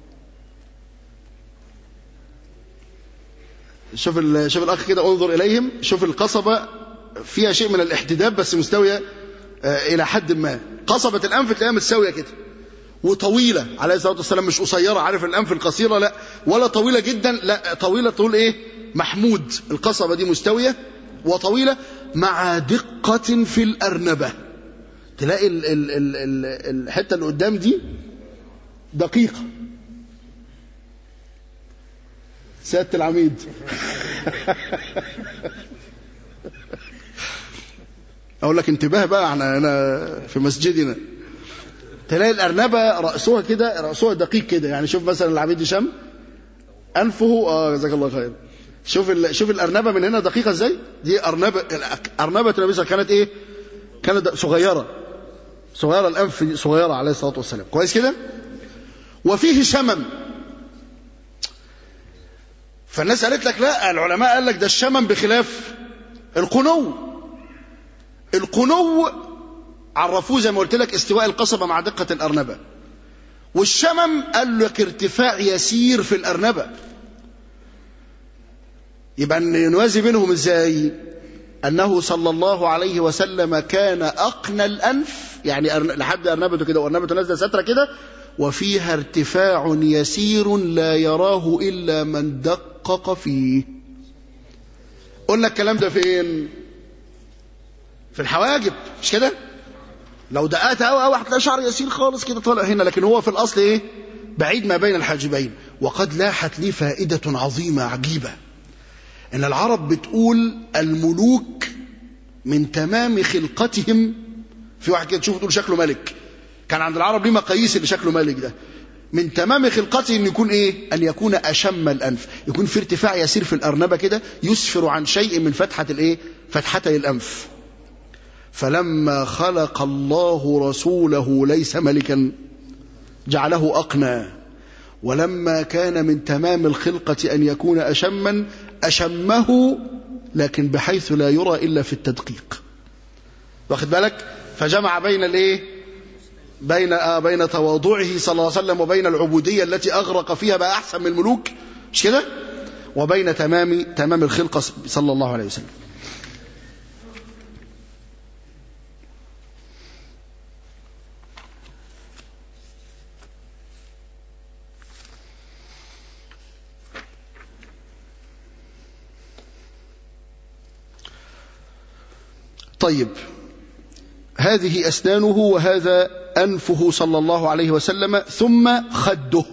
شوف شوف الأخ كده انظر إليهم شوف القصبة فيها شيء من الاحتداب بس مستوية إلى حد ما قصبة الأنف تلاقيها مستوية كده وطويلة عليه الصلاة والسلام مش قصيرة عارف الأنف القصيرة لا ولا طويلة جدا لا طويلة تقول إيه محمود القصبة دي مستوية وطويلة مع دقة في الأرنبة تلاقي ال ال ال ال الحتة اللي قدام دي دقيقة سيادة العميد أقول لك انتباه بقى احنا هنا في مسجدنا تلاقي الأرنبة رأسها كده رأسها دقيق كده يعني شوف مثلا العميد هشام أنفه اه جزاك الله خير شوف ال... شوف الأرنبة من هنا دقيقة ازاي دي أرنبة أرنبة النبي صلى كانت ايه كانت صغيرة صغيرة الأنف صغيرة عليه الصلاة والسلام كويس كده وفيه شمم فالناس قالت لك لا العلماء قال لك ده الشمم بخلاف القنو القنو عرفوه زي ما قلت لك استواء القصبة مع دقة الأرنبة والشمم قال لك ارتفاع يسير في الأرنبة يبقى نوازي بينهم ازاي أنه صلى الله عليه وسلم كان أقنى الأنف يعني لحد أرنبته كده وأرنبته نازلة سترة كده وفيها ارتفاع يسير لا يراه إلا من دقق فيه قلنا الكلام ده فين في الحواجب مش كده لو دققت قوي قوي هتلاقي شعر يسير خالص كده طالع هنا لكن هو في الاصل ايه بعيد ما بين الحاجبين وقد لاحت لي فائده عظيمه عجيبه ان العرب بتقول الملوك من تمام خلقتهم في واحد كده تشوفه تقول شكله ملك كان عند العرب ليه مقاييس اللي شكله ملك ده من تمام خلقته ان يكون ايه ان يكون اشم الانف يكون في ارتفاع يسير في الارنبه كده يسفر عن شيء من فتحه الايه فتحتي الانف فلما خلق الله رسوله ليس ملكا جعله أقنى ولما كان من تمام الخلقة أن يكون أشما أشمه لكن بحيث لا يرى إلا في التدقيق واخد بالك فجمع بين الايه بين آه بين تواضعه صلى الله عليه وسلم وبين العبودية التي أغرق فيها بقى أحسن من الملوك مش كده وبين تمام تمام الخلقة صلى الله عليه وسلم طيب هذه أسنانه وهذا أنفه صلى الله عليه وسلم ثم خده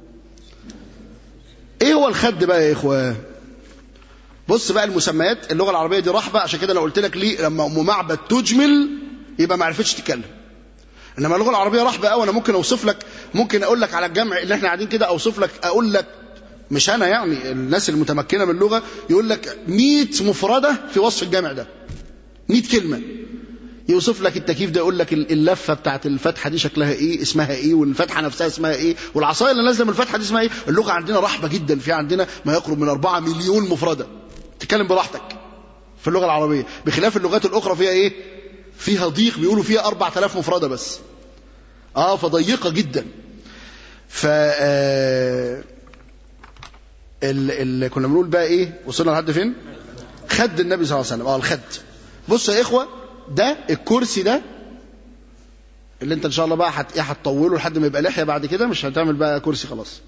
ايه هو الخد بقى يا اخوة بص بقى المسميات اللغة العربية دي رحبة عشان كده انا قلت لك ليه لما ام معبد تجمل يبقى ما عرفتش تتكلم انما اللغة العربية رحبة قوي انا ممكن اوصف لك ممكن اقول لك على الجمع اللي احنا قاعدين كده اوصف لك اقول لك مش انا يعني الناس المتمكنة من اللغة يقول لك 100 مفردة في وصف الجمع ده 100 كلمة يوصف لك التكييف ده يقول لك اللفه بتاعت الفتحه دي شكلها ايه اسمها ايه والفتحه نفسها اسمها ايه والعصايه اللي نازله من الفتحه دي اسمها ايه اللغه عندنا رحبه جدا في عندنا ما يقرب من 4 مليون مفرده تتكلم براحتك في اللغه العربيه بخلاف اللغات الاخرى فيها ايه فيها ضيق بيقولوا فيها 4000 مفرده بس اه فضيقه جدا ف آه ال ال كنا بنقول بقى ايه وصلنا لحد فين خد النبي صلى الله عليه وسلم اه الخد بص يا اخوه ده الكرسي ده اللي انت ان شاء الله بقى هت ايه هتطوله لحد ما يبقى لحيه بعد كده مش هتعمل بقى كرسي خلاص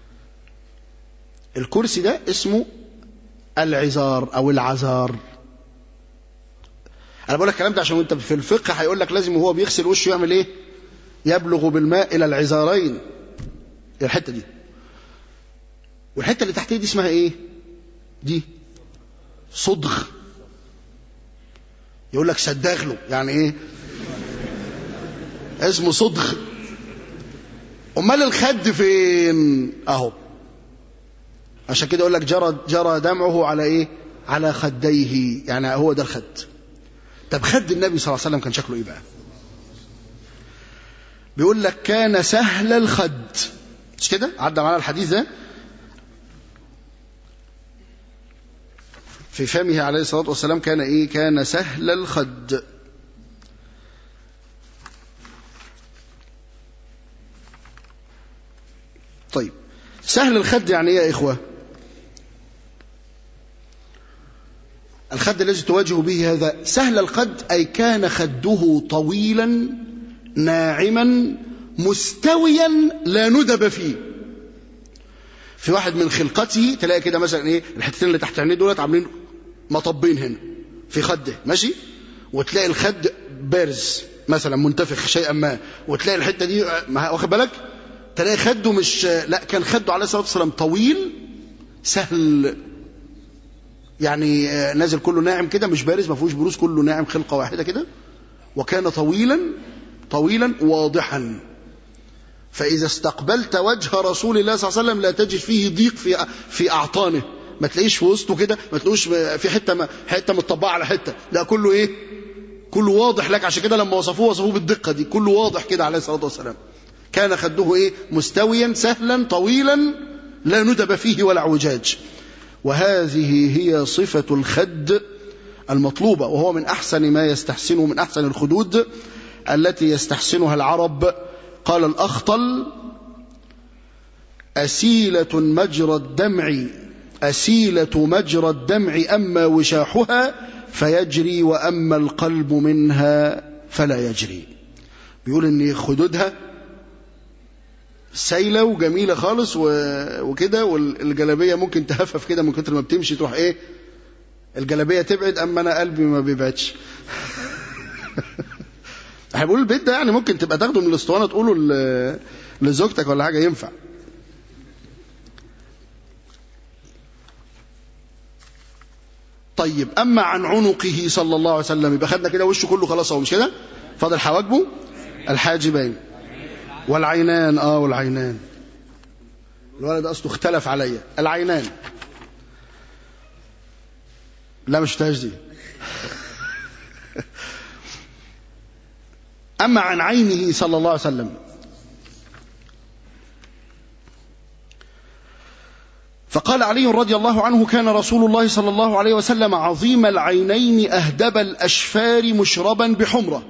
الكرسي ده اسمه العزار او العزار انا بقول لك الكلام ده عشان وانت في الفقه هيقول لك لازم وهو بيغسل وشه يعمل ايه يبلغ بالماء الى العزارين الحته دي والحته اللي تحتيه دي اسمها ايه دي صدغ يقول لك سداغله يعني ايه اسمه صدغ امال الخد فين اهو عشان كده يقول لك جرى جرى دمعه على ايه على خديه يعني هو ده الخد طب خد النبي صلى الله عليه وسلم كان شكله ايه بقى بيقول لك كان سهل الخد مش كده عدى معانا الحديث ده في فمه عليه الصلاة والسلام كان إيه كان سهل الخد طيب سهل الخد يعني إيه يا إخوة الخد الذي تواجه به هذا سهل الخد أي كان خده طويلا ناعما مستويا لا ندب فيه في واحد من خلقته تلاقي كده مثلا ايه الحتتين اللي تحت عينيه دولت عاملين مطبين هنا في خده ماشي وتلاقي الخد بارز مثلا منتفخ شيئا ما وتلاقي الحته دي واخد بالك تلاقي خده مش لا كان خده عليه الصلاه والسلام طويل سهل يعني نازل كله ناعم كده مش بارز ما فيهوش بروز كله ناعم خلقه واحده كده وكان طويلا طويلا واضحا فإذا استقبلت وجه رسول الله صلى الله عليه وسلم لا تجد فيه ضيق في في أعطانه ما تلاقيش في وسطه كده ما تلاقوش في حتة حتة متطبقة على حتة لا كله إيه كله واضح لك عشان كده لما وصفوه وصفوه بالدقة دي كله واضح كده عليه الصلاة والسلام كان خده إيه مستويا سهلا طويلا لا ندب فيه ولا اعوجاج وهذه هي صفة الخد المطلوبة وهو من أحسن ما يستحسنه من أحسن الخدود التي يستحسنها العرب قال الأخطل أسيلة مجرى الدمع أسيلة مجرى الدمع أما وشاحها فيجري وأما القلب منها فلا يجري بيقول إن خدودها سايلة وجميلة خالص وكده والجلابية ممكن تهفف كده من كتر ما بتمشي تروح إيه الجلابية تبعد أما أنا قلبي ما بيبعدش احنا بنقول البيت ده يعني ممكن تبقى تاخده من الاسطوانه تقوله لزوجتك ولا حاجه ينفع طيب اما عن عنقه صلى الله عليه وسلم يبقى خدنا كده وشه كله خلاص اهو مش كده فاضل حواجبه الحاجبين والعينان اه والعينان الولد اصله اختلف عليا العينان لا مش شفتهاش دي أما عن عينه صلى الله عليه وسلم فقال علي رضي الله عنه كان رسول الله صلى الله عليه وسلم عظيم العينين أهدب الأشفار مشربا بحمرة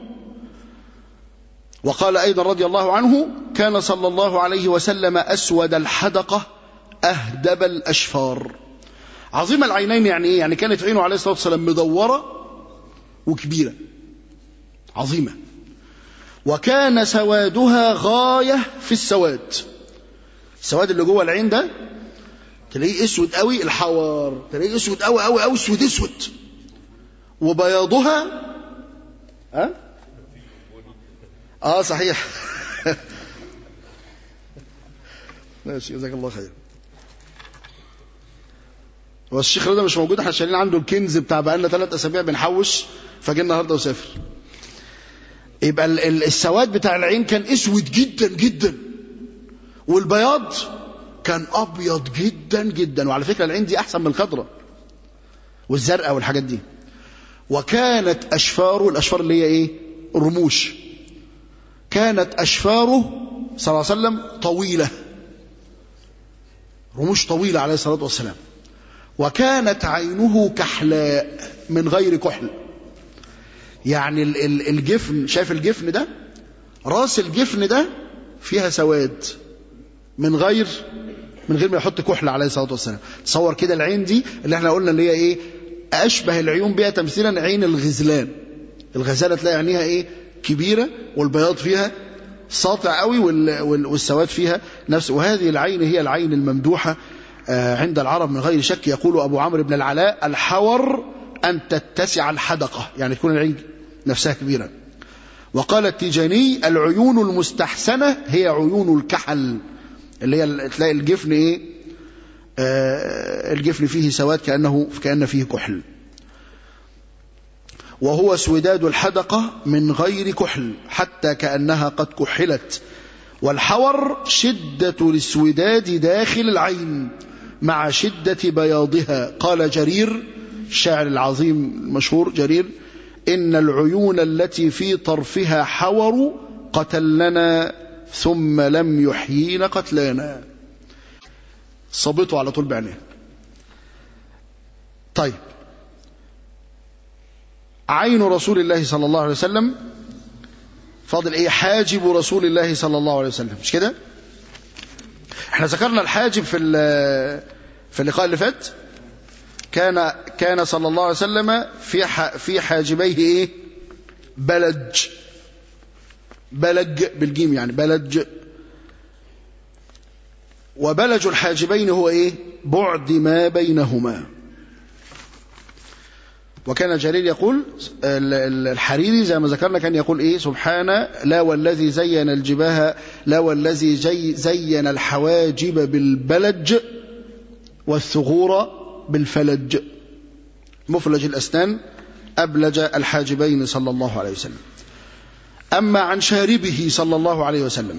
وقال أيضا رضي الله عنه كان صلى الله عليه وسلم أسود الحدقة أهدب الأشفار عظيم العينين يعني إيه؟ يعني كانت عينه عليه الصلاة والسلام مدورة وكبيرة عظيمة وكان سوادها غاية في السواد السواد اللي جوه العين ده تلاقيه اسود قوي الحوار تلاقيه اسود قوي قوي قوي اسود اسود وبياضها ها اه صحيح ماشي جزاك الله خير هو الشيخ رضا مش موجود احنا شايلين عنده الكنز بتاع بقالنا ثلاث اسابيع بنحوش فجه النهارده وسافر يبقى ال- ال- السواد بتاع العين كان اسود جدا جدا والبياض كان ابيض جدا جدا وعلى فكره العين دي احسن من الخضراء والزرقاء والحاجات دي وكانت اشفاره الاشفار اللي هي ايه الرموش كانت اشفاره صلى الله عليه وسلم طويله رموش طويله عليه الصلاه والسلام وكانت عينه كحلاء من غير كحل يعني ال- ال- الجفن شايف الجفن ده راس الجفن ده فيها سواد من غير من غير ما يحط كحل عليه الصلاه والسلام تصور كده العين دي اللي احنا قلنا اللي هي ايه اشبه العيون بها تمثيلا عين الغزلان الغزاله تلاقي عينيها ايه كبيره والبياض فيها ساطع قوي وال- وال- والسواد فيها نفس وهذه العين هي العين الممدوحه آه، عند العرب من غير شك يقول ابو عمرو بن العلاء الحور ان تتسع الحدقه يعني تكون العين نفسها كبيره وقال التيجاني العيون المستحسنه هي عيون الكحل اللي هي ال- تلاقي الجفن ايه آه الجفن فيه سواد كانه كان فيه كحل وهو سوداد الحدقه من غير كحل حتى كانها قد كحلت والحور شده الاسوداد داخل العين مع شده بياضها قال جرير الشاعر العظيم المشهور جرير ان العيون التي في طرفها حور قتلنا ثم لم يحيين قتلانا صبته على طول بعينيه طيب عين رسول الله صلى الله عليه وسلم فاضل ايه حاجب رسول الله صلى الله عليه وسلم مش كده احنا ذكرنا الحاجب في ال- في اللقاء اللي فات كان كان صلى الله عليه وسلم في ح- في حاجبيه ايه بلج بلج بالجيم يعني بلج وبلج الحاجبين هو ايه بعد ما بينهما وكان جرير يقول ال- ال- الحريري زي ما ذكرنا كان يقول ايه سبحان لا والذي زين الجباه لا والذي جي زين الحواجب بالبلج والثغور بالفلج مفلج الأسنان أبلج الحاجبين صلى الله عليه وسلم أما عن شاربه صلى الله عليه وسلم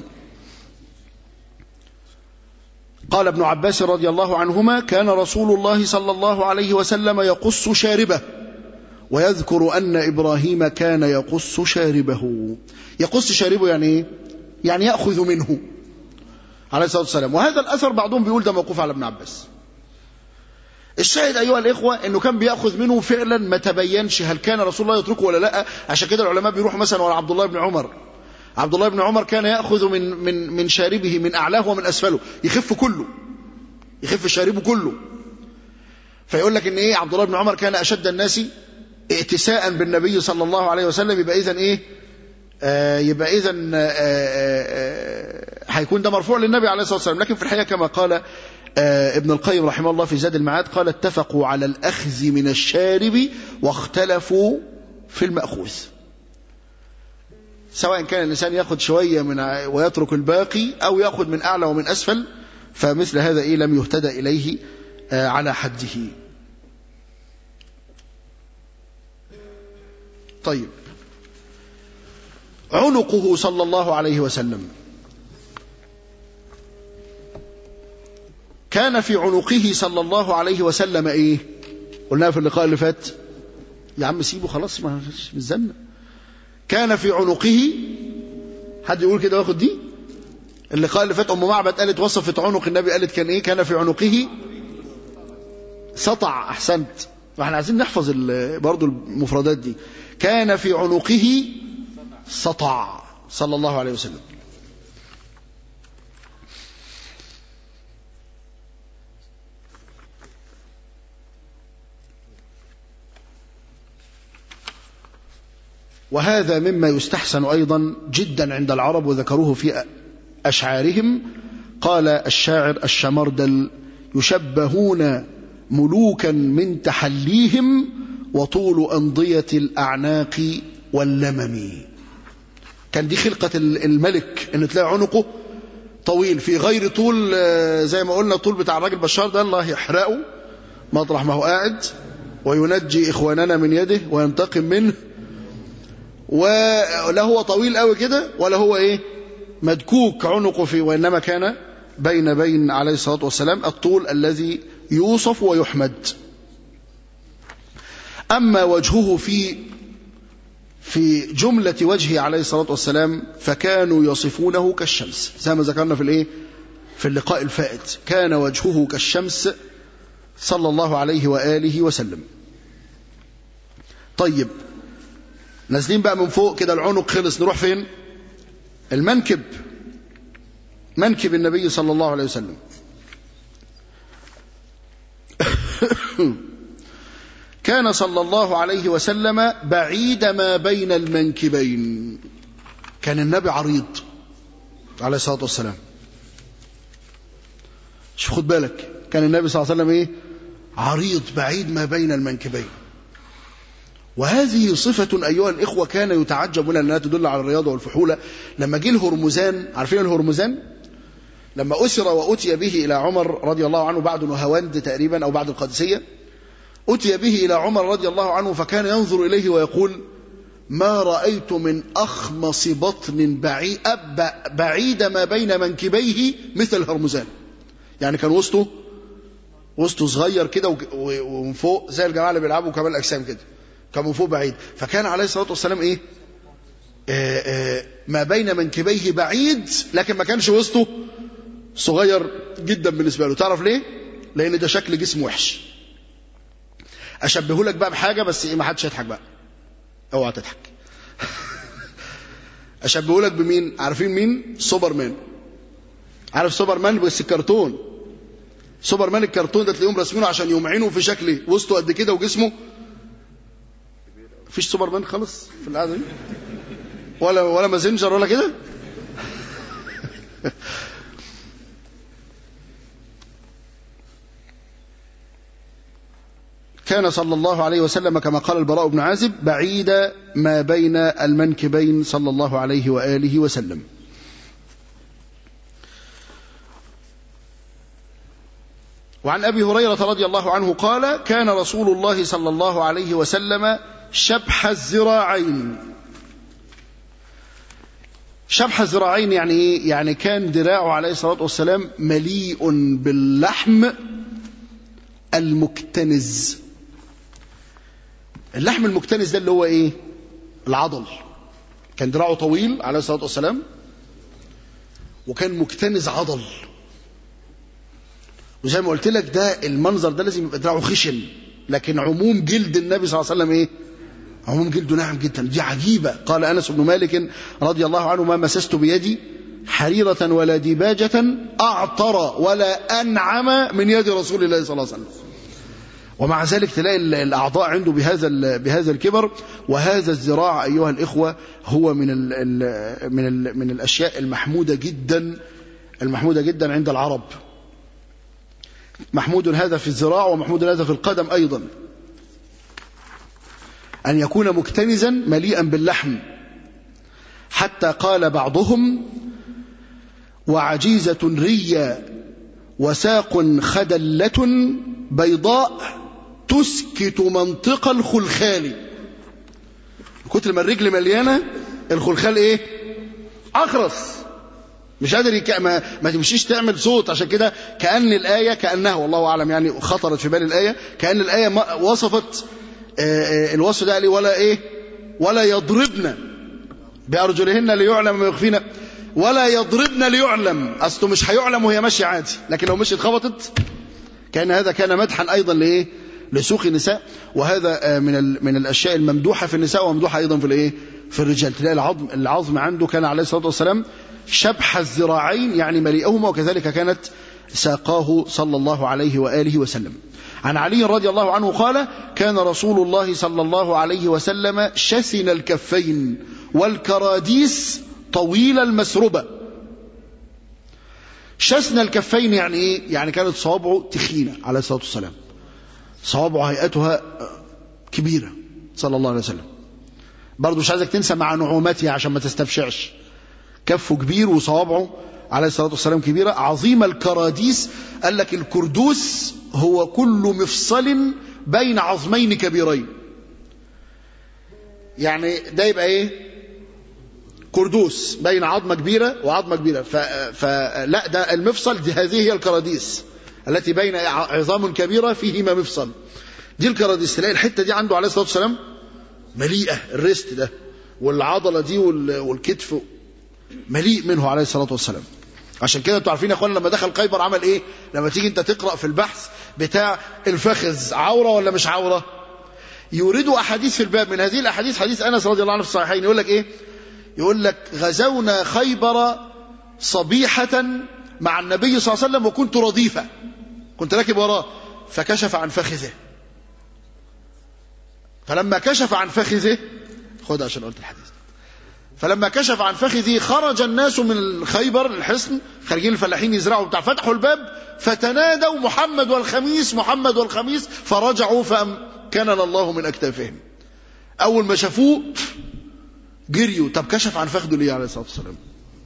قال ابن عباس رضي الله عنهما كان رسول الله صلى الله عليه وسلم يقص شاربه ويذكر أن إبراهيم كان يقص شاربه يقص شاربه يعني إيه؟ يعني يأخذ منه عليه الصلاة والسلام وهذا الأثر بعضهم بيقول ده موقوف على ابن عباس الشاهد أيها الإخوة أنه كان بيأخذ منه فعلا ما تبينش هل كان رسول الله يتركه ولا لا عشان كده العلماء بيروحوا مثلا ورا عبد الله بن عمر عبد الله بن عمر كان يأخذ من من من شاربه من أعلاه ومن أسفله يخف كله يخف شاربه كله فيقول لك ان ايه عبد الله بن عمر كان اشد الناس ائتساء بالنبي صلى الله عليه وسلم يبقى اذا ايه آه يبقى اذا آه آه آه هيكون ده مرفوع للنبي عليه الصلاه والسلام لكن في الحقيقه كما قال آه ابن القيم رحمه الله في زاد المعاد قال اتفقوا على الاخذ من الشارب واختلفوا في الماخوذ سواء كان الانسان ياخذ شويه من ع- ويترك الباقي او ياخذ من اعلى ومن اسفل فمثل هذا ايه لم يهتدى اليه آه على حده طيب عنقه صلى الله عليه وسلم كان في عنقه صلى الله عليه وسلم ايه قلناها في اللقاء اللي فات يا عم سيبه خلاص ما مش زنة كان في عنقه حد يقول كده واخد دي اللقاء اللي فات ام معبد قالت وصفت عنق النبي قالت كان ايه كان في عنقه سطع احسنت واحنا عايزين نحفظ ال- برضو المفردات دي كان في عنقه سطع صلى الله عليه وسلم وهذا مما يستحسن أيضا جدا عند العرب وذكروه في أشعارهم قال الشاعر الشمردل يشبهون ملوكا من تحليهم وطول أنضية الأعناق واللمم كان دي خلقة الملك ان تلاقي عنقه طويل في غير طول آه، زي ما قلنا طول بتاع الراجل بشار ده الله يحرقه مطرح ما هو قاعد وينجي إخواننا من يده وينتقم منه ولا هو طويل قوي كده ولا هو ايه مدكوك عنقه فيه وإنما كان بين بين عليه الصلاة والسلام الطول الذي يوصف ويحمد أما وجهه في في جملة وجهه عليه الصلاة والسلام فكانوا يصفونه كالشمس زي ما ذكرنا في الايه في اللقاء الفائت كان وجهه كالشمس صلى الله عليه وآله وسلم طيب نازلين بقى من فوق كده العنق خلص نروح فين المنكب منكب النبي صلى الله عليه وسلم كان صلى الله عليه وسلم بعيد ما بين المنكبين كان النبي عريض عليه الصلاة والسلام شوف خد بالك كان النبي صلى الله عليه وسلم ايه عريض بعيد ما بين المنكبين وهذه صفة أيها الإخوة كان يتعجب منها أنها تدل على الرياضة والفحولة لما جه الهرمزان عارفين الهرمزان لما أسر وأتي به إلى عمر رضي الله عنه بعد نهاوند تقريبا أو بعد القادسية أتي به إلى عمر رضي الله عنه فكان ينظر إليه ويقول ما رأيت من أخمص بطن بعيد, بعيد ما بين منكبيه مثل الهرمزان يعني كان وسطه وسطه صغير كده ومن فوق زي الجماعة اللي بيلعبوا كمال الأجسام كده كان من فوق بعيد فكان عليه الصلاة والسلام إيه آه آه ما بين منكبيه بعيد لكن ما كانش وسطه صغير جدا بالنسبة له تعرف ليه لأن ده شكل جسم وحش أشبهه لك بقى بحاجة بس إيه ما حدش يضحك بقى اوعى تضحك أشبهه لك بمين عارفين مين سوبرمان عارف سوبرمان بس الكرتون سوبرمان الكرتون ده تلاقيهم راسمينه عشان يمعنوا في شكله وسطه قد كده وجسمه مفيش سوبرمان خالص في القعده دي ولا ولا مازنجر ولا كده كان صلى الله عليه وسلم كما قال البراء بن عازب بعيد ما بين المنكبين صلى الله عليه وآله وسلم وعن أبي هريرة رضي الله عنه قال كان رسول الله صلى الله عليه وسلم شبح الذراعين شبح الذراعين يعني ايه يعني كان ذراعه عليه الصلاة والسلام مليء باللحم المكتنز اللحم المكتنز ده اللي هو ايه العضل كان ذراعه طويل عليه الصلاة والسلام وكان مكتنز عضل وزي ما قلت لك ده المنظر ده لازم يبقى دراعه خشن لكن عموم جلد النبي صلى الله عليه وسلم ايه عموم جلده ناعم جدا دي عجيبة قال أنس بن مالك رضي الله عنه ما مسست بيدي حريرة ولا ديباجة أعطر ولا أنعم من يد رسول الله صلى الله عليه وسلم ومع ذلك تلاقي الأعضاء عنده بهذا بهذا الكبر وهذا الذراع أيها الإخوة هو من ال من ال من الأشياء المحمودة جدا المحمودة جدا عند العرب محمود هذا في الذراع ومحمود هذا في القدم أيضا أن يكون مكتنزا مليئا باللحم حتى قال بعضهم وعجيزة ريا وساق خدلة بيضاء تسكت منطق الخلخال كتر ما الرجل مليانة الخلخال ايه اخرس مش قادر يك... ما... ما تمشيش تعمل صوت عشان كده كأن الآية كأنها والله أعلم يعني خطرت في بال الآية كأن الآية ما... وصفت آه الوصف ده قال ولا ايه ولا يضربن بأرجلهن ليعلم ما يخفين ولا يضربن ليعلم أصله مش هيعلم وهي ماشية عادي لكن لو مشيت خبطت كان هذا كان مدحا أيضا لإيه لسوق النساء وهذا من ال... من الأشياء الممدوحة في النساء وممدوحة أيضا في الإيه في الرجال تلاقي العظم العظم عنده كان عليه الصلاة والسلام شبح الذراعين يعني مليئهما وكذلك كانت ساقاه صلى الله عليه وآله وسلم عن علي رضي الله عنه قال كان رسول الله صلى الله عليه وسلم شسن الكفين والكراديس طويل المسربة شسن الكفين يعني ايه يعني كانت صوابعه تخينة عليه الصلاة والسلام صوابعه هيئتها كبيرة صلى الله عليه وسلم برضه مش عايزك تنسى مع نعومتها عشان ما تستفشعش كفه كبير وصوابعه عليه الصلاة والسلام كبيرة عظيم الكراديس قال لك الكردوس هو كل مفصل بين عظمين كبيرين يعني ده يبقى ايه كردوس بين عظمة كبيرة وعظمة كبيرة فلا ده المفصل دي هذه هي الكراديس التي بين عظام كبيرة فيهما مفصل دي الكراديس تلاقي الحتة دي عنده عليه الصلاة والسلام مليئة الريست ده والعضلة دي والكتف مليء منه عليه الصلاة والسلام عشان كده انتوا عارفين يا اخوانا لما دخل خيبر عمل ايه لما تيجي انت تقرأ في البحث بتاع الفخذ عورة ولا مش عورة يوردوا احاديث في الباب من هذه الاحاديث حديث انس رضي الله عنه في الصحيحين يقول لك ايه يقول لك غزونا خيبر صبيحة مع النبي صلى الله عليه وسلم وكنت رديفة كنت راكب وراه فكشف عن فخذه فلما كشف عن فخذه خد عشان قلت الحديث فلما كشف عن فخذه خرج الناس من خيبر الحصن خارجين الفلاحين يزرعوا بتاع فتحوا الباب فتنادوا محمد والخميس محمد والخميس فرجعوا فأمكننا الله من أكتافهم أول ما شافوه جريوا طب كشف عن فخذه ليه عليه الصلاة والسلام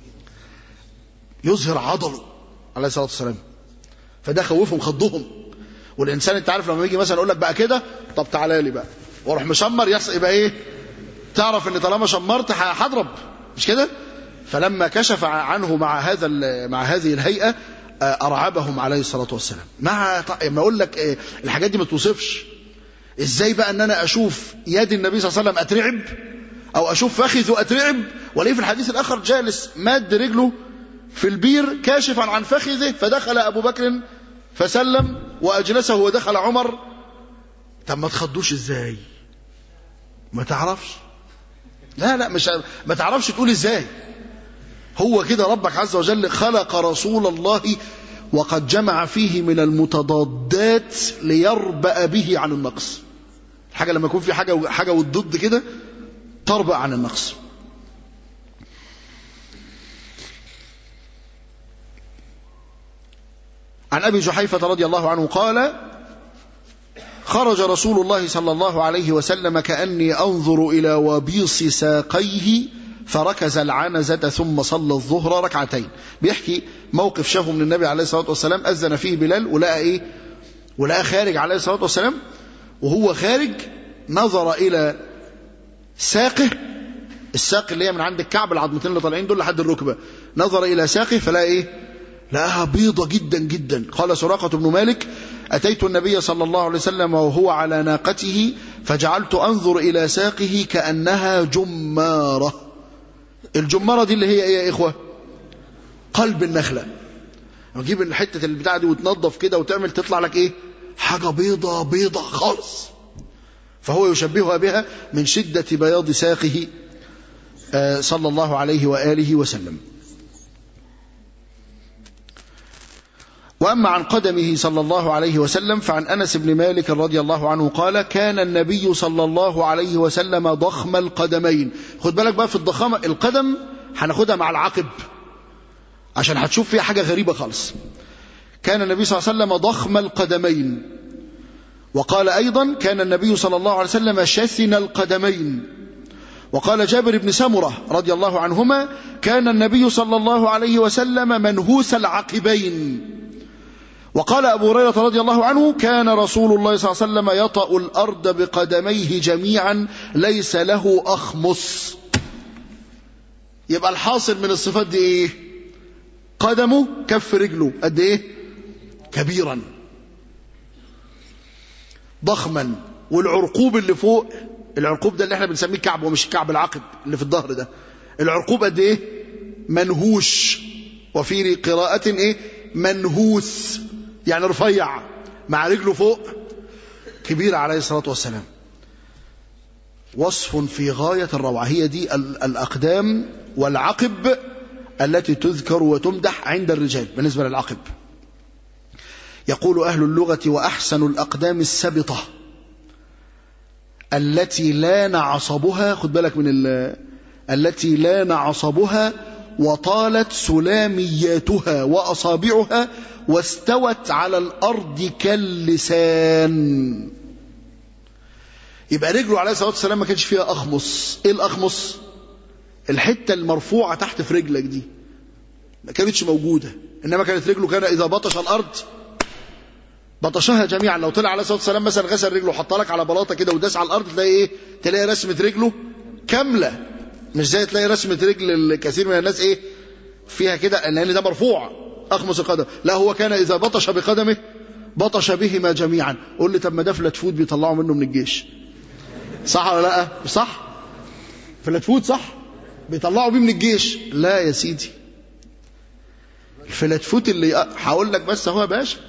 يظهر عضله عليه الصلاة والسلام فده خوفهم خضهم والإنسان أنت عارف لما يجي مثلا يقول لك بقى كده طب تعالى لي بقى واروح مشمر يحصل يبقى ايه تعرف ان طالما شمرت هضرب مش كده فلما كشف عنه مع هذا مع هذه الهيئه ارعبهم عليه الصلاه والسلام مع ما اقول لك الحاجات دي ما توصفش ازاي بقى ان انا اشوف يد النبي صلى الله عليه وسلم اترعب او اشوف فخذه اترعب وليه في الحديث الاخر جالس ماد رجله في البير كاشفا عن فخذه فدخل ابو بكر فسلم واجلسه ودخل عمر طب ما تخضوش ازاي ما تعرفش لا لا مش ما تعرفش تقول ازاي هو كده ربك عز وجل خلق رسول الله وقد جمع فيه من المتضادات ليربأ به عن النقص حاجة لما يكون في حاجة حاجة والضد كده تربأ عن النقص عن أبي جحيفة رضي الله عنه قال خرج رسول الله صلى الله عليه وسلم كأني أنظر إلى وبيص ساقيه فركز العنزة ثم صلى الظهر ركعتين بيحكي موقف شافه من النبي عليه الصلاة والسلام أذن فيه بلال ولقى إيه ولقى خارج عليه الصلاة والسلام وهو خارج نظر إلى ساقه الساق اللي هي من عند الكعب العظمتين اللي طالعين دول لحد الركبة نظر إلى ساقه فلا إيه لقاها بيضة جدا جدا قال سراقة بن مالك أتيت النبي صلى الله عليه وسلم وهو على ناقته فجعلت أنظر إلى ساقه كأنها جمارة الجمارة دي اللي هي إيه يا إخوة قلب النخلة نجيب الحتة البتاعة دي وتنظف كده وتعمل تطلع لك إيه حاجة بيضة بيضة خالص فهو يشبهها بها من شدة بياض ساقه صلى الله عليه وآله وسلم وأما عن قدمه صلى الله عليه وسلم فعن أنس بن مالك رضي الله عنه قال كان النبي صلى الله عليه وسلم ضخم القدمين خد بالك بقى في الضخامة القدم هناخدها مع العقب عشان هتشوف فيها حاجة غريبة خالص كان النبي صلى الله عليه وسلم ضخم القدمين وقال أيضا كان النبي صلى الله عليه وسلم شثن القدمين وقال جابر بن سمرة رضي الله عنهما كان النبي صلى الله عليه وسلم منهوس العقبين وقال أبو هريرة رضي الله عنه كان رسول الله صلى الله عليه وسلم يطأ الأرض بقدميه جميعا ليس له أخمص يبقى الحاصل من الصفات دي إيه قدمه كف رجله قد إيه كبيرا ضخما والعرقوب اللي فوق العرقوب ده اللي احنا بنسميه كعب ومش الكعب العقب اللي في الظهر ده العرقوب قد ايه منهوش وفي قراءة ايه منهوس يعني رفيع مع رجله فوق كبير عليه الصلاة والسلام وصف في غاية الروعة هي دي ال- الأقدام والعقب التي تذكر وتمدح عند الرجال بالنسبة للعقب يقول أهل اللغة وأحسن الأقدام السبطة التي لان عصبها خد بالك من ال- التي لان عصبها وطالت سلامياتها وأصابعها واستوت على الأرض كاللسان يبقى رجله عليه الصلاة والسلام ما كانش فيها أخمص إيه الأخمص الحتة المرفوعة تحت في رجلك دي ما كانتش موجودة إنما كانت رجله كان إذا بطش الأرض بطشها جميعا لو طلع عليه الصلاة والسلام مثلا غسل رجله وحطها لك على بلاطة كده وداس على الأرض تلاقي إيه تلاقي رسمة رجله كاملة مش زي تلاقي رسمة رجل الكثير من الناس إيه فيها كده لأن ده مرفوع أخمص القدم لا هو كان إذا بطش بقدمه بطش بهما جميعا قول لي طب ما ده فلات فود بيطلعوا منه من الجيش صح ولا لا صح فلات فود صح بيطلعوا بيه من الجيش لا يا سيدي الفلات فوت اللي هقول لك بس هو يا باشا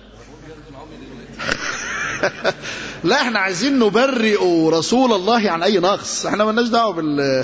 لا احنا عايزين نبرئ رسول الله عن اي نقص احنا مالناش دعوه بال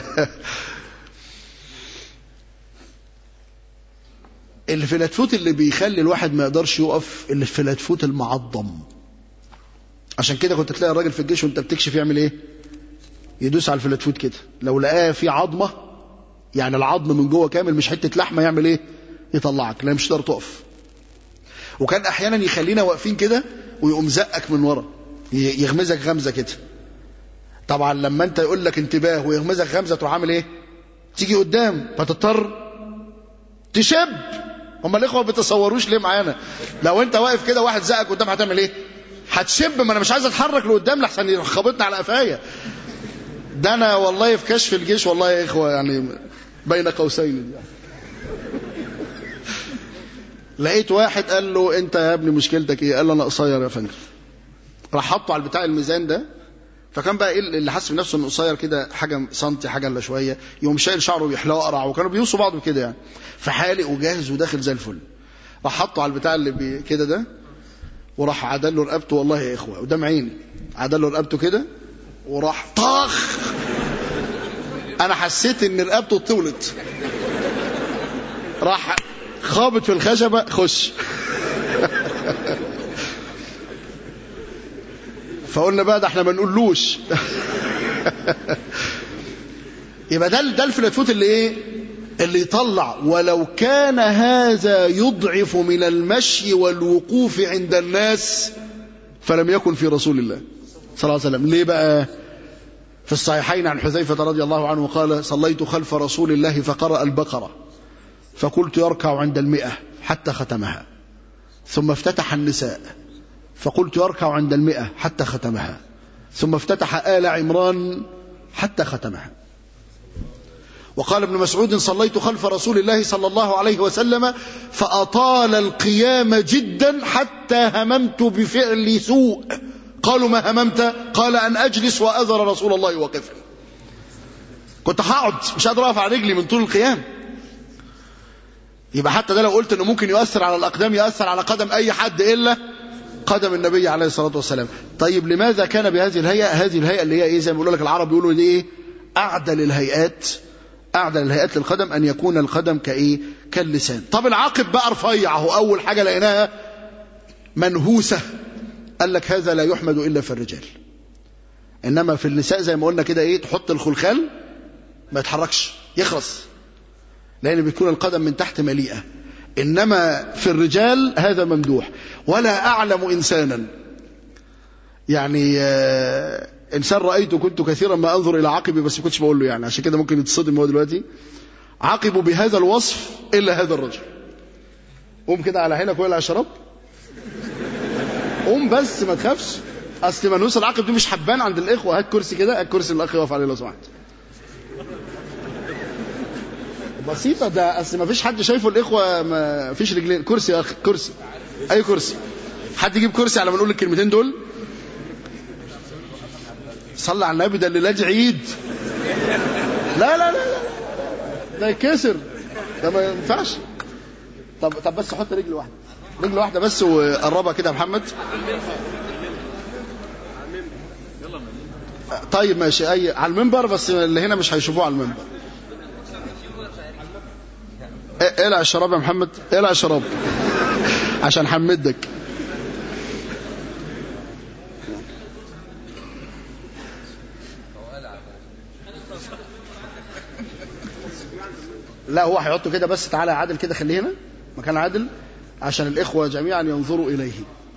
الفلاتفوت اللي بيخلي الواحد ما يقدرش يقف الفلاتفوت المعظم عشان كده كنت تلاقي الراجل في الجيش وانت بتكشف يعمل ايه يدوس على الفلاتفوت كده لو لقاه في عظمه يعني العظم من جوه كامل مش حته لحمه يعمل ايه يطلعك لا مش تقدر تقف وكان احيانا يخلينا واقفين كده ويقوم زقك من ورا ي- يغمزك غمزه كده طبعا لما انت يقول لك انتباه ويغمزك غمزه تروح عامل ايه تيجي قدام فتضطر تشب هم الاخوه ما بيتصوروش ليه معانا لو انت واقف كده واحد زقك قدام هتعمل ايه هتشب ما انا مش عايز اتحرك لقدام لحسن يخبطني على قفايا ده انا والله في كشف الجيش والله يا اخوه يعني بين قوسين يعني. لقيت واحد قال له انت يا ابني مشكلتك ايه قال له انا قصير يا فندم راح حطه على البتاع الميزان ده فكان بقى ايه اللي حاسس بنفسه انه قصير كده حاجه سنتي حاجه الا شويه يقوم شايل شعره بيحلقه قرع وكانوا بيوصوا بعض كده يعني فحالق وجاهز وداخل زي الفل راح حطه على البتاع اللي بي كده ده وراح عدل له رقبته والله يا اخوه قدام عيني عدل له رقبته كده وراح طخ انا حسيت ان رقبته طولت راح خابط في الخشبه خش فقلنا بقى ده احنا ما نقولوش يبقى ده ده الفلاتفوت اللي ايه اللي يطلع ولو كان هذا يضعف من المشي والوقوف عند الناس فلم يكن في رسول الله صلى الله عليه وسلم ليه بقى في الصحيحين عن حذيفة رضي الله عنه قال صليت خلف رسول الله فقرأ البقرة فقلت يركع عند المئة حتى ختمها ثم افتتح النساء فقلت يركع عند المئة حتى ختمها ثم افتتح آل عمران حتى ختمها وقال ابن مسعود صليت خلف رسول الله صلى الله عليه وسلم فأطال القيام جدا حتى هممت بفعل سوء قالوا ما هممت قال أن أجلس وأذر رسول الله واقفا كنت هقعد مش قادر أقف على رجلي من طول القيام يبقى حتى ده لو قلت انه ممكن يؤثر على الاقدام يؤثر على قدم اي حد الا قدم النبي عليه الصلاه والسلام طيب لماذا كان بهذه الهيئه هذه الهيئه اللي هي ايه زي ما بيقول لك العرب بيقولوا دي ايه اعدل الهيئات اعدل الهيئات للقدم ان يكون القدم كايه كاللسان طب العاقب بقى رفيع هو اول حاجه لقيناها منهوسه قال لك هذا لا يحمد الا في الرجال انما في النساء زي ما قلنا كده ايه تحط الخلخال ما يتحركش يخرس لأن بتكون القدم من تحت مليئة إنما في الرجال هذا ممدوح ولا أعلم إنسانا يعني آه، إنسان رأيته كنت كثيرا ما أنظر إلى عقبي بس ما كنتش بقول له يعني عشان كده ممكن يتصدم هو دلوقتي عقبه بهذا الوصف إلا هذا الرجل قوم كده على عينك ولا على شراب قوم بس ما تخافش أصل منوس العقب دي مش حبان عند الإخوة هات كرسي كده هات كرسي الأخ يقف عليه لو سمحت بسيطة ده أصل ما فيش حد شايفه الإخوة ما فيش رجلين كرسي يا أخي كرسي أي كرسي حد يجيب كرسي على ما نقول الكلمتين دول صلى على النبي ده الليلة دي عيد لا لا لا لا ده يتكسر ده ما ينفعش طب طب بس حط رجل واحده رجل واحده بس وقربها كده يا محمد طيب ماشي اي على المنبر بس اللي هنا مش هيشوفوه على المنبر إيه- اقلع الشراب يا محمد اقلع الشراب عشان حمدك لا هو هيحطه كده بس تعالى يا عادل كده خليه هنا مكان عادل عشان الإخوة جميعا ينظروا إليه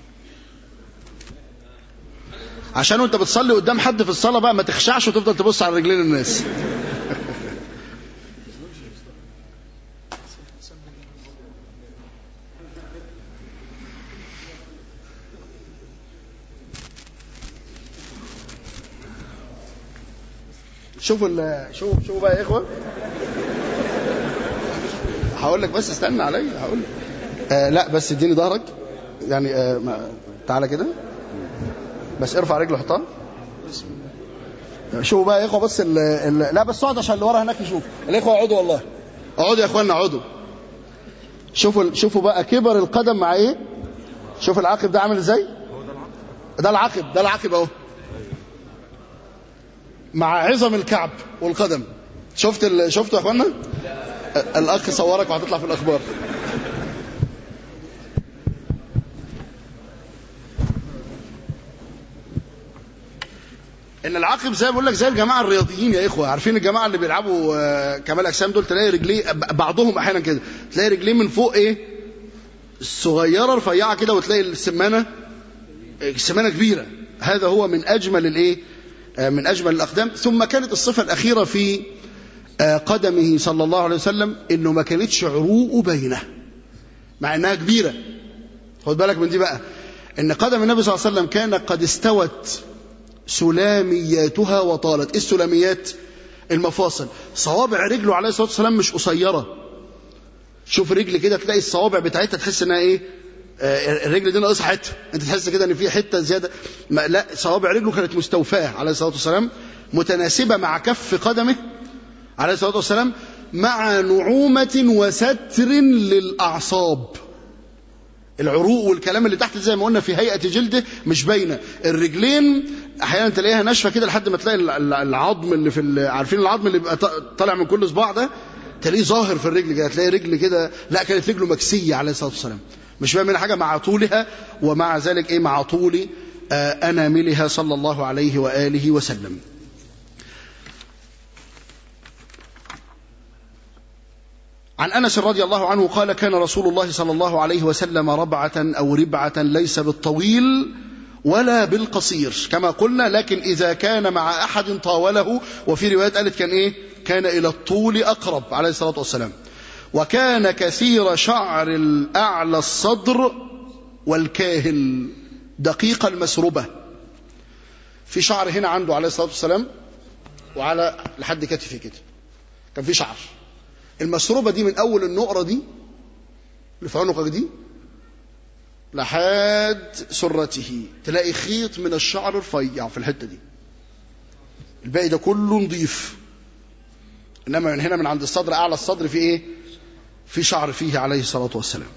عشان وانت بتصلي قدام حد في الصلاة بقى ما تخشعش وتفضل تبص على رجلين الناس شوفوا ال- شوفوا شوفوا بقى يا اخوه هقول لك بس استنى عليا هقول لك آه لا بس اديني ظهرك يعني آه ما تعالى كده بس ارفع رجله حطها شوفوا بقى يا اخوه بس ال ال لا بس اقعد عشان اللي ورا هناك يشوف الاخوه اقعدوا والله اقعدوا يا اخوانا اقعدوا شوفوا شوفوا بقى كبر القدم مع ايه شوف العقب ده عامل ازاي ده العقب ده العقب اهو مع عظم الكعب والقدم شفت ال... شفتوا يا اخوانا الاخ صورك وهتطلع في الاخبار ان العقب زي ما بقول لك زي الجماعه الرياضيين يا اخوه عارفين الجماعه اللي بيلعبوا آه، كمال اجسام دول تلاقي رجليه ب- بعضهم احيانا كده تلاقي رجليه من فوق ايه صغيره رفيعه كده وتلاقي السمانه السمانه كبيره هذا هو من اجمل الايه آه، من اجمل الاقدام ثم كانت الصفه الاخيره في آه، قدمه صلى الله عليه وسلم انه ما كانتش عروق بينه مع انها كبيره خد بالك من دي بقى ان قدم النبي صلى الله عليه وسلم كان قد استوت سلامياتها وطالت ايه السلاميات المفاصل صوابع رجله عليه الصلاه والسلام مش قصيره شوف رجل كده تلاقي الصوابع بتاعتها تحس انها ايه آه، الرجل دي ناقصها حته انت تحس كده ان في حته زياده ما لا صوابع رجله كانت مستوفاه عليه الصلاه والسلام متناسبه مع كف قدمه عليه الصلاه والسلام مع نعومه وستر للاعصاب العروق والكلام اللي تحت زي ما قلنا في هيئه جلده مش باينه الرجلين احيانا تلاقيها ناشفه كده لحد ما تلاقي ال- ال- العظم اللي في ال- عارفين العظم اللي بيبقى ط- طالع من كل صباع ده تلاقيه ظاهر في الرجل كده تلاقي رجل كده لا كانت رجله مكسيه عليه الصلاه والسلام مش باين منها حاجه مع طولها ومع ذلك ايه مع طول آه، اناملها صلى الله عليه واله وسلم عن انس رضي الله عنه قال كان رسول الله صلى الله عليه وسلم ربعه او ربعه ليس بالطويل ولا بالقصير كما قلنا لكن اذا كان مع احد طاوله وفي روايات قالت كان ايه كان الى الطول اقرب عليه الصلاه والسلام وكان كثير شعر الاعلى الصدر والكاهل دقيق المسربه في شعر هنا عنده عليه الصلاه والسلام وعلى لحد كتفه كده كان في شعر المسروبة دي من أول النقرة دي اللي في عنقك دي لحد سرته تلاقي خيط من الشعر رفيع في الحتة دي الباقي ده كله نضيف إنما من هنا من عند الصدر أعلى الصدر في إيه في شعر فيه عليه الصلاة والسلام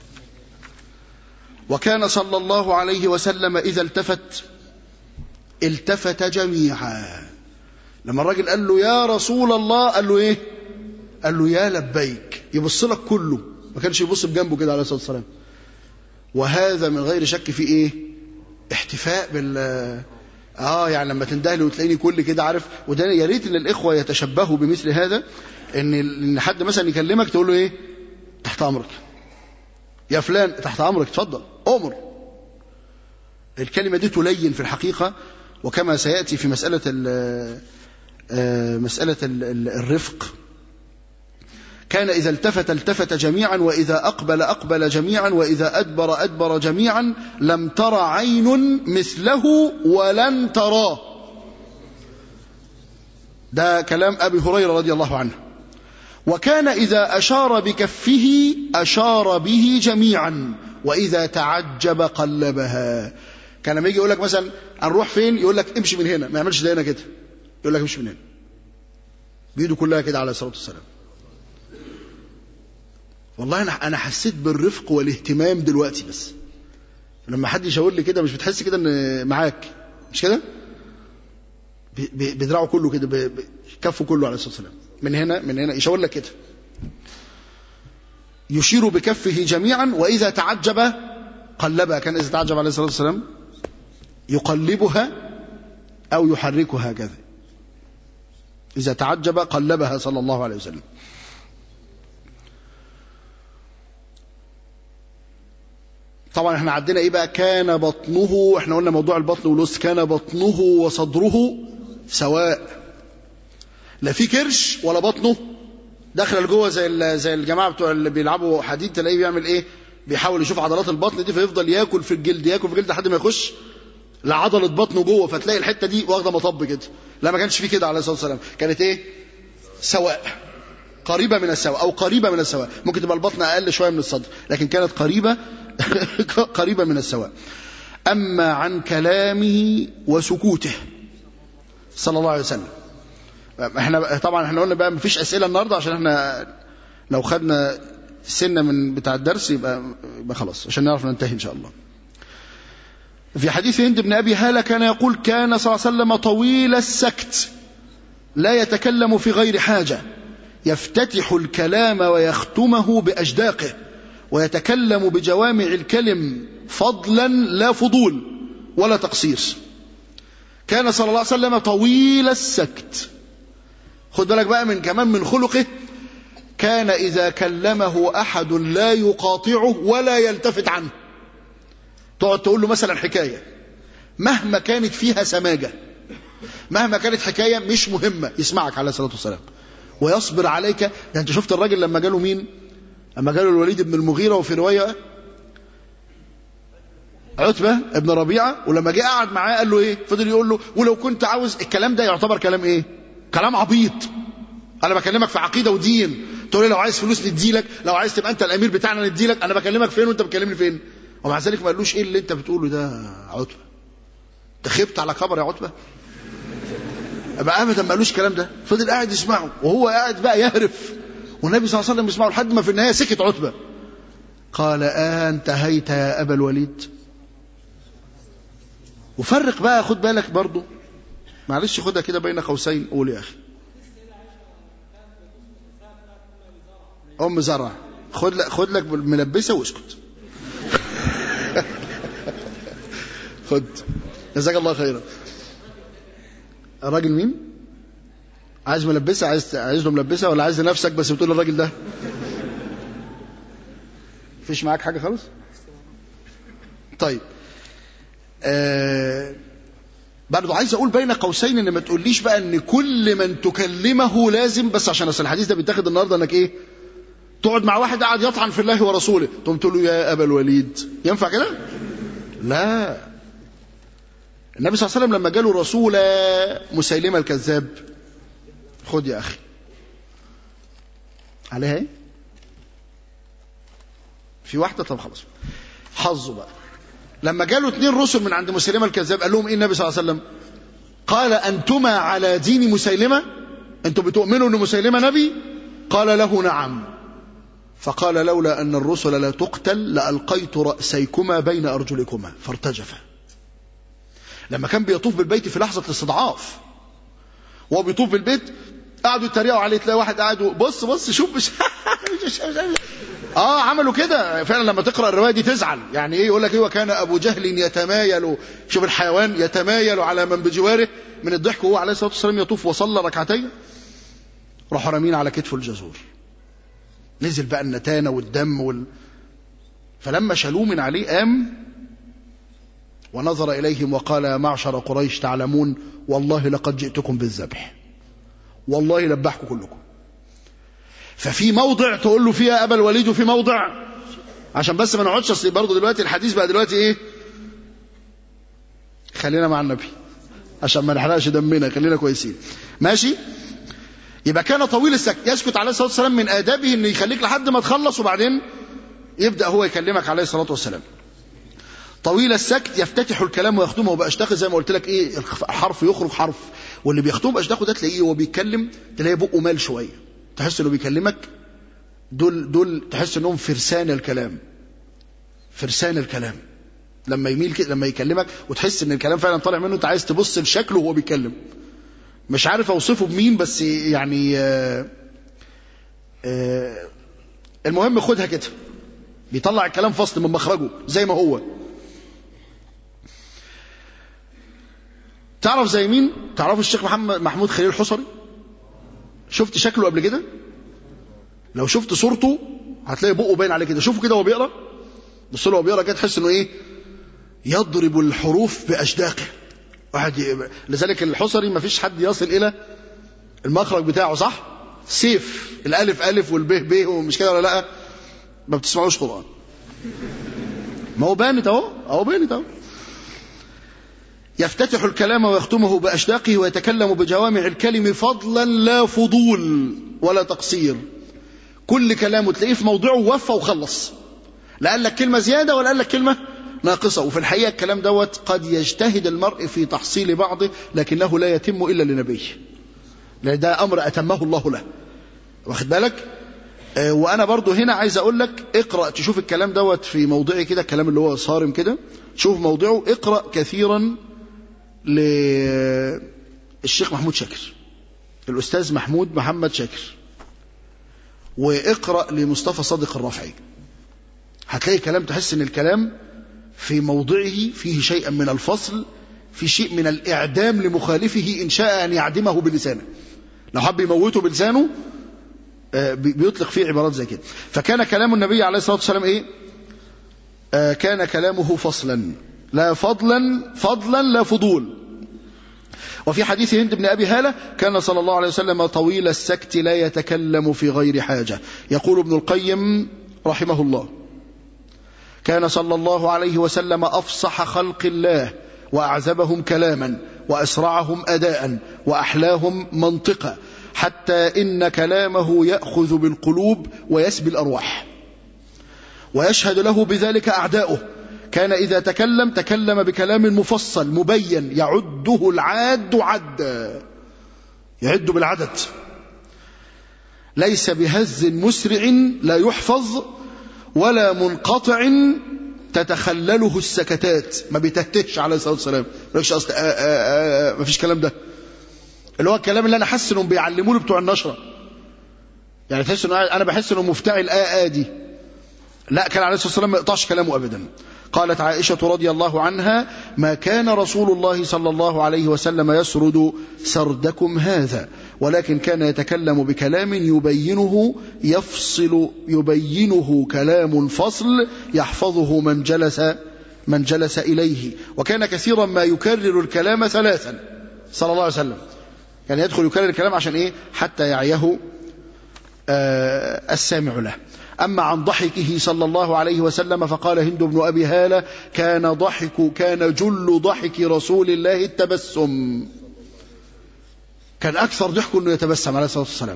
وكان صلى الله عليه وسلم إذا التفت التفت جميعا لما الراجل قال له يا رسول الله قال له ايه قال له يا لبيك يبص لك كله ما كانش يبص بجنبه كده عليه الصلاه والسلام وهذا من غير شك في ايه احتفاء بال اه يعني لما تندهلي وتلاقيني كل كده عارف وده يا ريت ان الاخوه يتشبهوا بمثل هذا ان ان حد مثلا يكلمك تقول له ايه تحت امرك يا فلان تحت امرك اتفضل امر الكلمه دي تلين في الحقيقه وكما سياتي في مساله ال آه، مساله ال- ال- الرفق كان إذا التفت التفت جميعا وإذا أقبل أقبل جميعا وإذا أدبر أدبر جميعا لم تر عين مثله ولن تراه ده كلام أبي هريرة رضي الله عنه وكان إذا أشار بكفه أشار به جميعا وإذا تعجب قلبها كان لما يجي يقول لك مثلا هنروح فين يقول لك امشي من هنا ما يعملش زينا كده يقول لك امشي من هنا بيده كلها كده عليه الصلاة والسلام والله انا انا حسيت بالرفق والاهتمام دلوقتي بس لما حد يشاور لي كده مش بتحس كده ان معاك مش كده ب- ب- بدراعه كله كده ب- ب- كفه كله عليه الصلاه والسلام من هنا من هنا يشاور لك كده يشير بكفه جميعا واذا تعجب قلبها كان اذا تعجب عليه الصلاه والسلام يقلبها او يحركها هكذا اذا تعجب قلبها صلى الله عليه وسلم طبعا احنا عندنا ايه بقى كان بطنه احنا قلنا موضوع البطن والوسط كان بطنه وصدره سواء لا في كرش ولا بطنه داخله لجوه زي ال- زي الجماعه بتوع اللي بيلعبوا حديد تلاقيه بيعمل ايه بيحاول يشوف عضلات البطن دي فيفضل ياكل في الجلد ياكل في الجلد لحد ما يخش لعضله بطنه جوه فتلاقي الحته دي واخده مطب كده لا ما كانش فيه كده عليه الصلاه والسلام كانت ايه سواء قريبه من السواء او قريبه من السواء ممكن تبقى البطن اقل شويه من الصدر لكن كانت قريبه قريبه من السواء اما عن كلامه وسكوته صلى الله عليه وسلم احنا طبعا احنا قلنا بقى مفيش اسئله النهارده عشان احنا لو خدنا سنه من بتاع الدرس يبقى يبقى خلاص عشان نعرف ننتهي ان شاء الله في حديث هند بن ابي هاله كان يقول كان صلى الله عليه وسلم طويل السكت لا يتكلم في غير حاجه يفتتح الكلام ويختمه باجداقه ويتكلم بجوامع الكلم فضلا لا فضول ولا تقصير كان صلى الله عليه وسلم طويل السكت خد بالك بقى من كمان من خلقه كان إذا كلمه أحد لا يقاطعه ولا يلتفت عنه تقعد تقول له مثلا حكاية مهما كانت فيها سماجة مهما كانت حكاية مش مهمة يسمعك عليه الصلاة والسلام ويصبر عليك ده انت شفت الراجل لما جاله مين لما جاله الوليد بن المغيرة وفي رواية عتبة ابن ربيعة ولما جه قعد معاه قال له ايه فضل يقول له ولو كنت عاوز الكلام ده يعتبر كلام ايه كلام عبيط انا بكلمك في عقيدة ودين تقول لي لو عايز فلوس نديلك لو عايز تبقى انت الامير بتاعنا نديلك انا بكلمك فين وانت بتكلمني فين ومع ذلك ما قالوش ايه اللي انت بتقوله ده عتبة انت خبت على خبر يا عتبة ابقى ابدا ما قالوش الكلام ده فضل قاعد يسمعه وهو قاعد بقى يهرف والنبي صلى الله عليه وسلم يسمعه لحد ما في النهايه سكت عتبه قال آه انتهيت يا ابا الوليد وفرق بقى خد بالك برضو معلش خدها كده بين قوسين قول يا اخي ام زرع خد لك خد لك ملبسه واسكت خد جزاك الله خيرا الراجل مين عايز ملبسه عايز عايز له ملبسه ولا عايز لنفسك بس بتقول الراجل ده مفيش معاك حاجه خالص طيب آه برضو عايز اقول بين قوسين ان ما تقوليش بقى ان كل من تكلمه لازم بس عشان اصل الحديث ده بيتاخد النهارده انك ايه تقعد مع واحد قاعد يطعن في الله ورسوله تقوم تقول له يا ابا الوليد ينفع كده لا النبي صلى الله عليه وسلم لما جاله رسول مسيلمه الكذاب خد يا اخي عليها ايه في واحده طب خلاص حظه بقى لما جاله اثنين رسل من عند مسيلمه الكذاب قال لهم ايه النبي صلى الله عليه وسلم قال انتما على دين مسيلمه انتم بتؤمنوا ان مسيلمه نبي قال له نعم فقال لولا ان الرسل لا تقتل لالقيت راسيكما بين ارجلكما فارتجفا لما كان بيطوف بالبيت في لحظه الاستضعاف وهو بيطوف بالبيت قعدوا يتريقوا عليه تلاقي واحد قاعد بص بص شوف مش اه عملوا كده فعلا لما تقرا الروايه دي تزعل يعني ايه يقول لك ايه وكان ابو جهل يتمايل شوف الحيوان يتمايل على من بجواره من الضحك وهو عليه الصلاه والسلام يطوف وصلى ركعتين راحوا رامين على كتفه الجزور نزل بقى النتانه والدم وال... فلما شالوه من عليه قام ونظر اليهم وقال يا معشر قريش تعلمون والله لقد جئتكم بالذبح والله لبحكم كلكم ففي موضع تقول له فيها ابا الوليد وفي موضع عشان بس ما نقعدش اصل برضه دلوقتي الحديث بقى دلوقتي ايه خلينا مع النبي عشان ما نحرقش دمنا خلينا كويسين ماشي يبقى كان طويل السكت يسكت عليه الصلاه والسلام من ادابه انه يخليك لحد ما تخلص وبعدين يبدا هو يكلمك عليه الصلاه والسلام طويل السكت يفتتح الكلام ويختمه باشتاق زي ما قلت لك ايه الحرف يخرج حرف واللي بيختم باشتاقه ده تلاقيه هو بيتكلم تلاقيه بقه مال شويه تحس انه بيكلمك دول دول تحس انهم فرسان الكلام فرسان الكلام لما يميل كده لما يكلمك وتحس ان الكلام فعلا طالع منه انت عايز تبص لشكله وهو بيتكلم مش عارف اوصفه بمين بس يعني آه آه المهم خدها كده بيطلع الكلام فصل من مخرجه زي ما هو تعرف زي مين تعرف الشيخ محمد محمود خليل الحصري شفت شكله قبل كده لو شفت صورته هتلاقي بقه باين عليه كده شوفه كده وهو بيقرا بص له وهو بيقرا كده تحس انه ايه يضرب الحروف باشداقه واحد ي... لذلك الحصري ما فيش حد يصل الى المخرج بتاعه صح سيف الالف الف والب ب ومش كده ولا لا ما بتسمعوش قران ما هو بانت اهو اهو بانت اهو يفتتح الكلام ويختمه بأشداقه ويتكلم بجوامع الكلم فضلا لا فضول ولا تقصير كل كلامه تلاقيه في موضعه وفى وخلص لا قال لك كلمة زيادة ولا قال لك كلمة ناقصة وفي الحقيقة الكلام دوت قد يجتهد المرء في تحصيل بعضه لكنه لا يتم إلا لنبيه لأن ده أمر أتمه الله له واخد بالك آه وأنا برضو هنا عايز أقول لك اقرأ تشوف الكلام دوت في موضعه كده الكلام اللي هو صارم كده شوف موضعه اقرأ كثيرا للشيخ محمود شاكر الأستاذ محمود محمد شاكر واقرأ لمصطفى صادق الرافعي هتلاقي كلام تحس ان الكلام في موضعه فيه شيئا من الفصل في شيء من الإعدام لمخالفه إن شاء أن يعدمه بلسانه لو حب يموته بلسانه بيطلق فيه عبارات زي كده فكان كلام النبي عليه الصلاة والسلام إيه كان كلامه فصلا لا فضلا فضلا لا فضول وفي حديث هند بن أبي هالة كان صلى الله عليه وسلم طويل السكت لا يتكلم في غير حاجة يقول ابن القيم رحمه الله كان صلى الله عليه وسلم أفصح خلق الله وأعذبهم كلاما وأسرعهم أداء وأحلاهم منطقا حتى إن كلامه يأخذ بالقلوب ويسبي الأرواح ويشهد له بذلك أعداؤه كان إذا تكلم تكلم بكلام مفصل مبين يعده العاد عدا يعد بالعدد ليس بهز مسرع لا يحفظ ولا منقطع تتخلله السكتات ما بيتهتهش عليه الصلاه والسلام ما فيش اصل ما فيش كلام ده اللي هو الكلام اللي انا حاسس انهم بيعلموه بتوع النشره يعني تحس انه انا بحس انه مفتعل آه آه دي لا كان عليه الصلاه والسلام ما يقطعش كلامه ابدا قالت عائشه رضي الله عنها ما كان رسول الله صلى الله عليه وسلم يسرد سردكم هذا ولكن كان يتكلم بكلام يبينه يفصل يبينه كلام فصل يحفظه من جلس من جلس إليه وكان كثيرا ما يكرر الكلام ثلاثا صلى الله عليه وسلم كان يعني يدخل يكرر الكلام عشان إيه حتى يعيه آه السامع له أما عن ضحكه صلى الله عليه وسلم فقال هند بن أبي هالة كان ضحك كان جل ضحك رسول الله التبسم كان أكثر ضحكه أنه يتبسم عليه الصلاة والسلام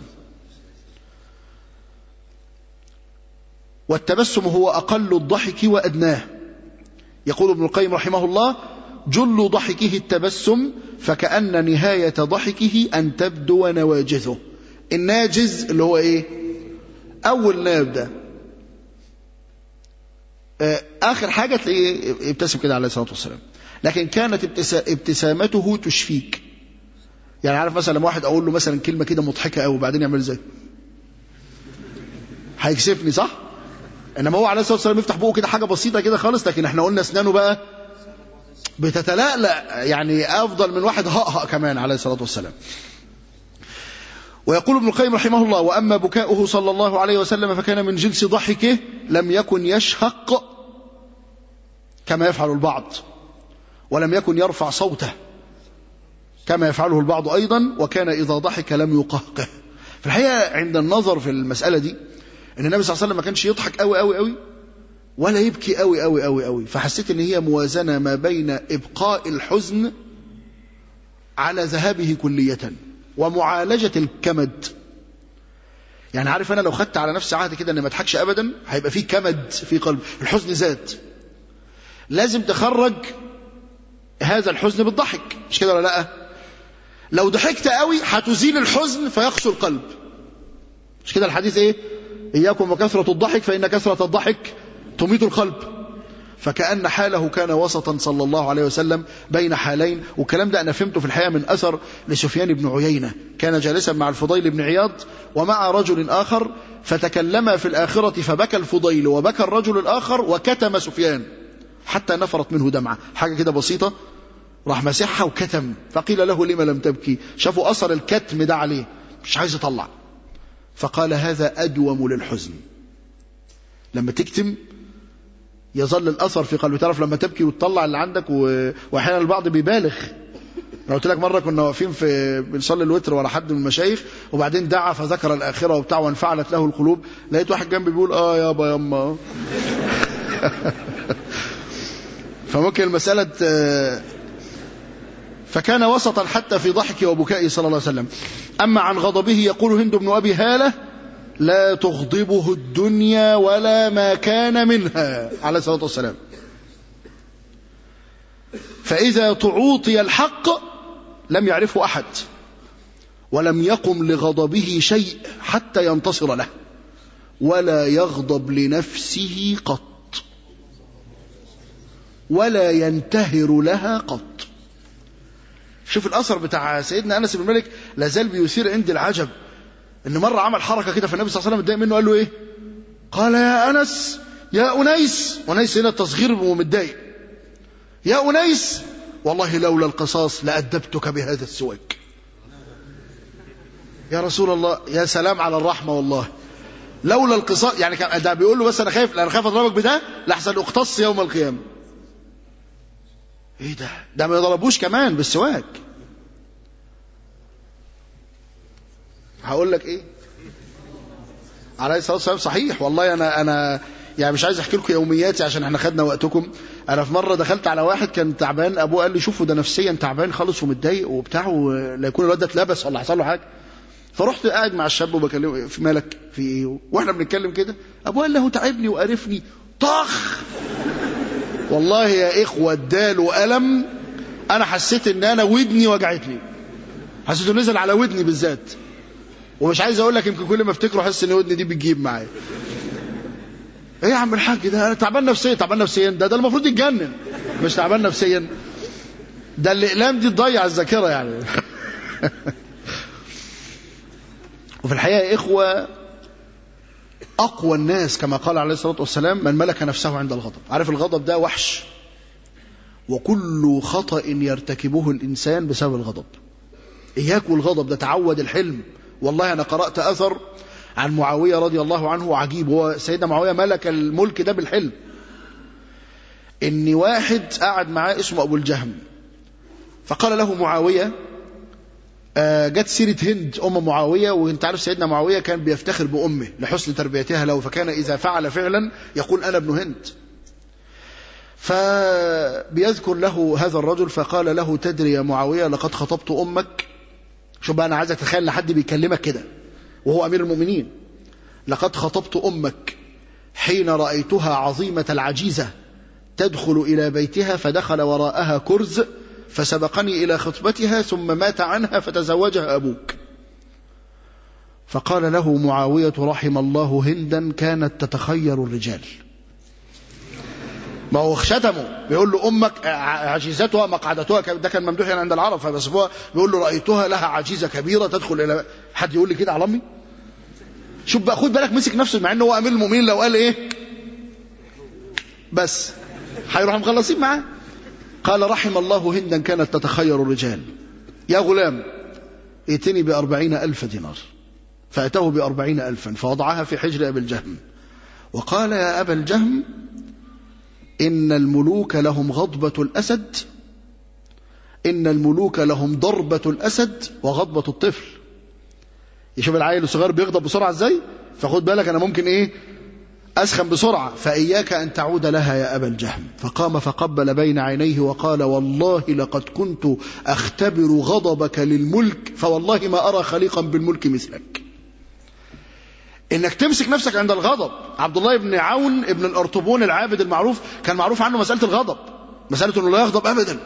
والتبسم هو أقل الضحك وأدناه يقول ابن القيم رحمه الله جل ضحكه التبسم فكأن نهاية ضحكه أن تبدو نواجذه الناجز اللي هو إيه أول ناب ده آخر حاجة تلاقيه ابتسم كده عليه الصلاة والسلام لكن كانت ابتسامته تشفيك يعني عارف مثلا لما واحد اقول له مثلا كلمه كده مضحكه قوي وبعدين يعمل ازاي هيكسفني صح انما هو عليه الصلاه والسلام يفتح بقه كده حاجه بسيطه كده خالص لكن احنا قلنا اسنانه بقى بتتلألأ يعني افضل من واحد هقهق كمان عليه الصلاه والسلام ويقول ابن القيم رحمه الله واما بكاؤه صلى الله عليه وسلم فكان من جنس ضحكه لم يكن يشهق كما يفعل البعض ولم يكن يرفع صوته كما يفعله البعض أيضا وكان إذا ضحك لم يقهقه في الحقيقة عند النظر في المسألة دي أن النبي صلى الله عليه وسلم ما كانش يضحك قوي قوي قوي ولا يبكي قوي قوي قوي قوي فحسيت ان هي موازنة ما بين إبقاء الحزن على ذهابه كلية ومعالجة الكمد يعني عارف أنا لو خدت على نفسي عهد كده أن ما اضحكش أبدا هيبقى فيه كمد في قلب الحزن زاد لازم تخرج هذا الحزن بالضحك مش كده ولا لا لو ضحكت قوي هتزيل الحزن فيقسو القلب مش كده الحديث ايه إياكم وكثرة الضحك فإن كثرة الضحك تميت القلب فكأن حاله كان وسطا صلى الله عليه وسلم بين حالين والكلام ده أنا فهمته في الحقيقة من أثر لسفيان بن عيينة كان جالسا مع الفضيل بن عياض ومع رجل آخر فتكلما في الآخرة فبكى الفضيل وبكى الرجل الآخر وكتم سفيان حتى نفرت منه دمعة حاجة كده بسيطة راح مسحها وكتم فقيل له لما لم تبكي شافوا أثر الكتم ده عليه مش عايز يطلع فقال هذا أدوم للحزن لما تكتم يظل الأثر في قلبه تعرف لما تبكي وتطلع اللي عندك و... وأحيانا البعض بيبالغ أنا قلت لك مرة كنا واقفين في بنصلي الوتر ولا حد من المشايخ وبعدين دعا فذكر الآخرة وبتاع وانفعلت له القلوب لقيت واحد جنبي بيقول آه يابا يما فممكن المسألة آه، فكان وسطا حتى في ضحكه وبكائه صلى الله عليه وسلم أما عن غضبه يقول هند بن أبي هالة لا تغضبه الدنيا ولا ما كان منها عليه الصلاة والسلام فإذا تعوطي الحق لم يعرفه أحد ولم يقم لغضبه شيء حتى ينتصر له ولا يغضب لنفسه قط ولا ينتهر لها قط شوف الأثر بتاع سيدنا أنس بن مالك لازال بيثير عندي العجب إن مرة عمل حركة كده فالنبي صلى الله عليه وسلم اتضايق منه قال له إيه قال يا أنس يا أنيس أنيس هنا التصغير ومتضايق يا أنيس والله لولا القصاص لأدبتك بهذا السواك يا رسول الله يا سلام على الرحمة والله لولا القصاص يعني كان ده بيقول له بس انا خايف انا خايف اضربك بده لحسن اقتص يوم القيامه ايه ده ده ما يضربوش كمان بالسواك هقول لك ايه عليه الصلاه والسلام صحيح والله انا انا يعني مش عايز احكي لكم يومياتي عشان احنا خدنا وقتكم انا في مره دخلت على واحد كان تعبان ابوه قال لي شوفوا ده نفسيا تعبان خالص ومتضايق وبتاع لا يكون الواد ده اتلبس ولا حصل له حاجه فرحت قاعد مع الشاب وبكلمه في مالك في ايه واحنا بنتكلم كده ابوه قال له تعبني وقرفني طخ والله يا اخوه اداله الم انا حسيت ان انا ودني وجعتني حسيته نزل على ودني بالذات ومش عايز اقول لك يمكن كل ما افتكره احس ان ودني دي بتجيب معايا ايه يا عم الحاج ده انا تعبان نفسيا تعبان نفسيا ده ده المفروض يتجنن مش تعبان نفسيا ده الاقلام دي تضيع الذاكره يعني وفي الحقيقه يا اخوه اقوى الناس كما قال عليه الصلاه والسلام من ملك نفسه عند الغضب عارف الغضب ده وحش وكل خطا يرتكبه الانسان بسبب الغضب اياك والغضب ده تعود الحلم والله انا قرات اثر عن معاويه رضي الله عنه عجيب هو سيدنا معاويه ملك الملك ده بالحلم ان واحد قعد معاه اسمه ابو الجهم فقال له معاويه آه، جت سيرة هند أم معاوية وانت عارف سيدنا معاوية كان بيفتخر بأمه لحسن تربيتها له فكان إذا فعل فعلا يقول أنا ابن هند فبيذكر له هذا الرجل فقال له تدري يا معاوية لقد خطبت أمك شوف بقى أنا عايزك تتخيل حد بيكلمك كده وهو أمير المؤمنين لقد خطبت أمك حين رأيتها عظيمة العجيزة تدخل إلى بيتها فدخل وراءها كرز فسبقني إلى خطبتها ثم مات عنها فتزوجها أبوك فقال له معاوية رحم الله هندا كانت تتخير الرجال ما هو شتمه بيقول له أمك عجيزتها مقعدتها ده كان ممدوح يعني عند العرب فبس هو بيقول له رأيتها لها عجيزة كبيرة تدخل إلى حد يقول لي كده على أمي شوف بقى خد بالك مسك نفسه مع انه هو امير المؤمنين لو قال ايه بس هيروحوا مخلصين معاه قال رحم الله هندا كانت تتخير الرجال يا غلام ائتني بأربعين ألف دينار فأتاه بأربعين ألفا فوضعها في حجر أبي الجهم وقال يا أبا الجهم إن الملوك لهم غضبة الأسد إن الملوك لهم ضربة الأسد وغضبة الطفل يشوف العيل الصغير بيغضب بسرعة ازاي فخد بالك أنا ممكن إيه أسخن بسرعة فإياك أن تعود لها يا أبا الجهم فقام فقبل بين عينيه وقال والله لقد كنت أختبر غضبك للملك فوالله ما أرى خليقا بالملك مثلك انك تمسك نفسك عند الغضب عبد الله بن عون ابن الارطبون العابد المعروف كان معروف عنه مسألة الغضب مسألة انه لا يغضب ابدا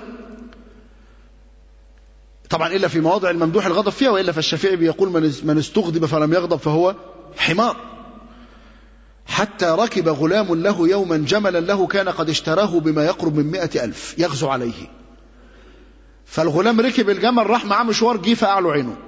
طبعا الا في مواضع الممدوح الغضب فيها والا فالشافعي بيقول من من استغضب فلم يغضب فهو حمار حتى ركب غلام له يوما جملا له كان قد اشتراه بما يقرب من مئة ألف يغزو عليه فالغلام ركب الجمل راح معاه مشوار جه فقع له عينه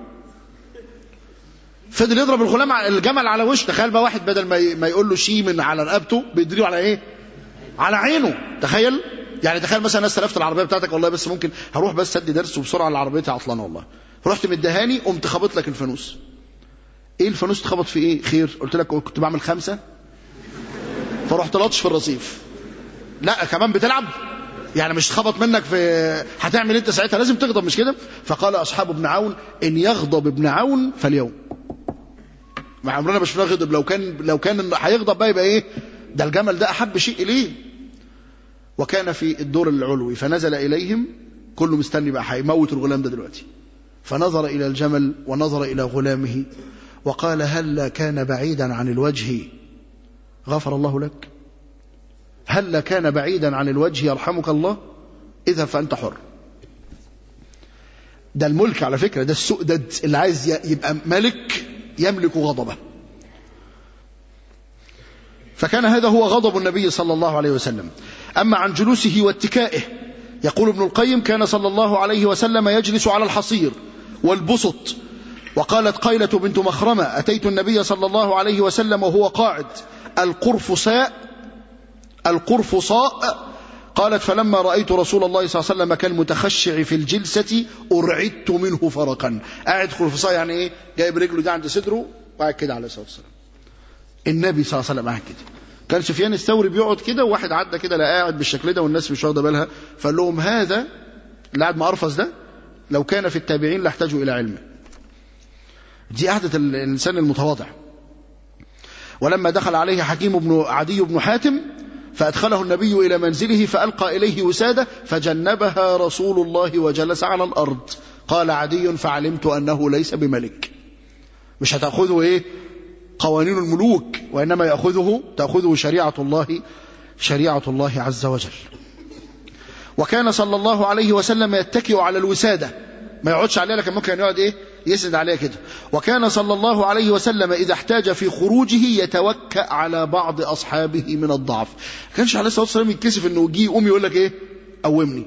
فضل يضرب الغلام ع- الجمل على وشه تخيل بقى واحد بدل ما ي- ما يقول له شي من على رقبته بيدريه على ايه على عينه تخيل يعني تخيل مثلا انا استلفت العربيه بتاعتك والله بس ممكن هروح بس ادي درس وبسرعه على عربيتي عطلانه والله رحت مدهاني قمت خابط لك الفانوس ايه الفانوس اتخبط في ايه خير قلت لك كنت بعمل خمسه فرحت لطش في الرصيف لا كمان بتلعب يعني مش اتخبط منك في هتعمل انت ساعتها لازم تغضب مش كده فقال اصحاب ابن عون ان يغضب ابن عون فاليوم ما عمرنا مش غضب لو كان لو كان هيغضب بقى يبقى ايه ده الجمل ده احب شيء اليه وكان في الدور العلوي فنزل اليهم كله مستني بقى هيموت الغلام ده دلوقتي فنظر الى الجمل ونظر الى غلامه وقال هلا كان بعيدا عن الوجه غفر الله لك هل كان بعيدا عن الوجه يرحمك الله اذا فانت حر ده الملك على فكره ده السؤدد اللي عايز ي- يبقى ملك يملك غضبه فكان هذا هو غضب النبي صلى الله عليه وسلم اما عن جلوسه واتكائه يقول ابن القيم كان صلى الله عليه وسلم يجلس على الحصير والبسط وقالت قيلة بنت مخرمة أتيت النبي صلى الله عليه وسلم وهو قاعد القرفصاء القرفصاء قالت فلما رأيت رسول الله صلى الله عليه وسلم كالمتخشع في الجلسة أرعدت منه فرقا قاعد قرفصاء يعني إيه جايب رجله دي عند صدره وقاعد كده عليه الصلاة والسلام النبي صلى الله عليه وسلم قاعد كده كان سفيان الثوري بيقعد كده وواحد عدى كده لا قاعد بالشكل ده والناس مش واخده بالها فقال لهم هذا اللي قاعد مقرفص ده لو كان في التابعين لاحتاجوا الى علمه دي قعدة الإنسان المتواضع ولما دخل عليه حكيم بن عدي بن حاتم فأدخله النبي إلى منزله فألقى إليه وسادة فجنبها رسول الله وجلس على الأرض قال عدي فعلمت أنه ليس بملك مش هتأخذه إيه قوانين الملوك وإنما يأخذه تأخذه شريعة الله شريعة الله عز وجل وكان صلى الله عليه وسلم يتكئ على الوسادة ما يقعدش عليها لكن ممكن يقعد ايه يسند عليها كده وكان صلى الله عليه وسلم إذا احتاج في خروجه يتوكأ على بعض أصحابه من الضعف ما كانش عليه الصلاة والسلام يتكسف انه يجي يقوم يقول لك ايه قومني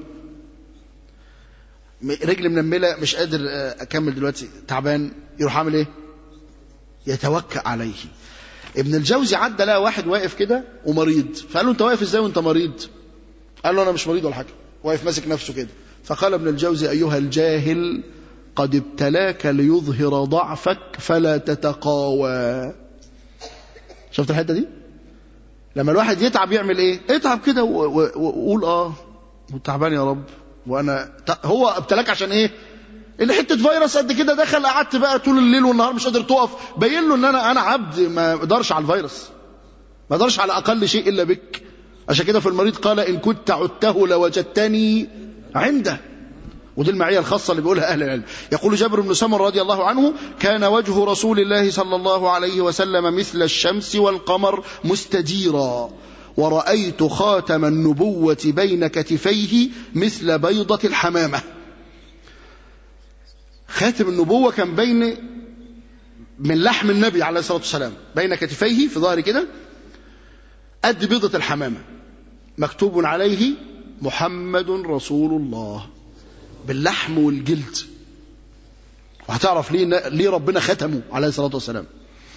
رجل منملة مش قادر أكمل دلوقتي تعبان يروح عامل ايه يتوكأ عليه ابن الجوزي عدى لقى واحد واقف كده ومريض فقال له انت واقف ازاي وانت مريض قال له انا مش مريض ولا حاجه واقف ماسك نفسه كده فقال ابن الجوزي ايها الجاهل قد ابتلاك ليظهر ضعفك فلا تتقاوى شفت الحته دي لما الواحد يتعب يعمل ايه اتعب كده وقول اه تعبان يا رب وانا هو ابتلاك عشان ايه اللي حته فيروس قد كده دخل قعدت بقى طول الليل والنهار مش قادر تقف بين له ان انا انا عبد ما اقدرش على الفيروس ما اقدرش على اقل شيء الا بك عشان كده في المريض قال ان كنت عدته لوجدتني عنده ودي المعيه الخاصه اللي بيقولها اهل العلم يقول جابر بن سمر رضي الله عنه كان وجه رسول الله صلى الله عليه وسلم مثل الشمس والقمر مستديرا ورأيت خاتم النبوة بين كتفيه مثل بيضة الحمامة خاتم النبوة كان بين من لحم النبي عليه الصلاة والسلام بين كتفيه في ظهر كده قد بيضة الحمامة مكتوب عليه محمد رسول الله باللحم والجلد وهتعرف ليه ليه ربنا ختمه عليه الصلاة والسلام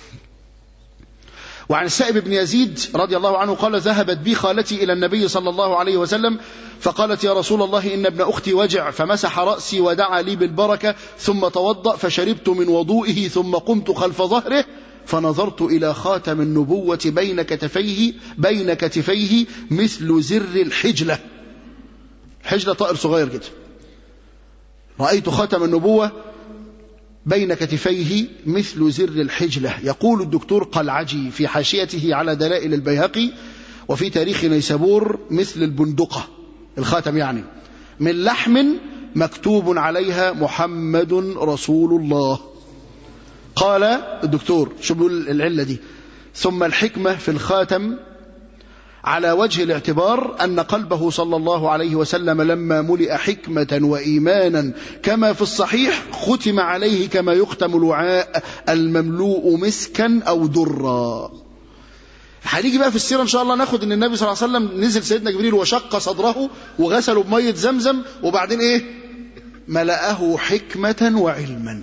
وعن السائب بن يزيد رضي الله عنه قال ذهبت بي خالتي إلى النبي صلى الله عليه وسلم فقالت يا رسول الله إن ابن أختي وجع فمسح رأسي ودعا لي بالبركة ثم توضأ فشربت من وضوئه ثم قمت خلف ظهره فنظرت إلى خاتم النبوة بين كتفيه بين كتفيه مثل زر الحجلة حجلة طائر صغير كده رأيت خاتم النبوة بين كتفيه مثل زر الحجلة يقول الدكتور قلعجي في حاشيته على دلائل البيهقي وفي تاريخ نيسابور مثل البندقة الخاتم يعني من لحم مكتوب عليها محمد رسول الله قال الدكتور شو بيقول العلة دي ثم الحكمة في الخاتم على وجه الاعتبار أن قلبه صلى الله عليه وسلم لما ملئ حكمة وإيمانا كما في الصحيح ختم عليه كما يختم الوعاء المملوء مسكا أو درا هنيجي بقى في السيرة إن شاء الله ناخد إن النبي صلى الله عليه وسلم نزل سيدنا جبريل وشق صدره وغسله بمية زمزم وبعدين إيه ملأه حكمة وعلما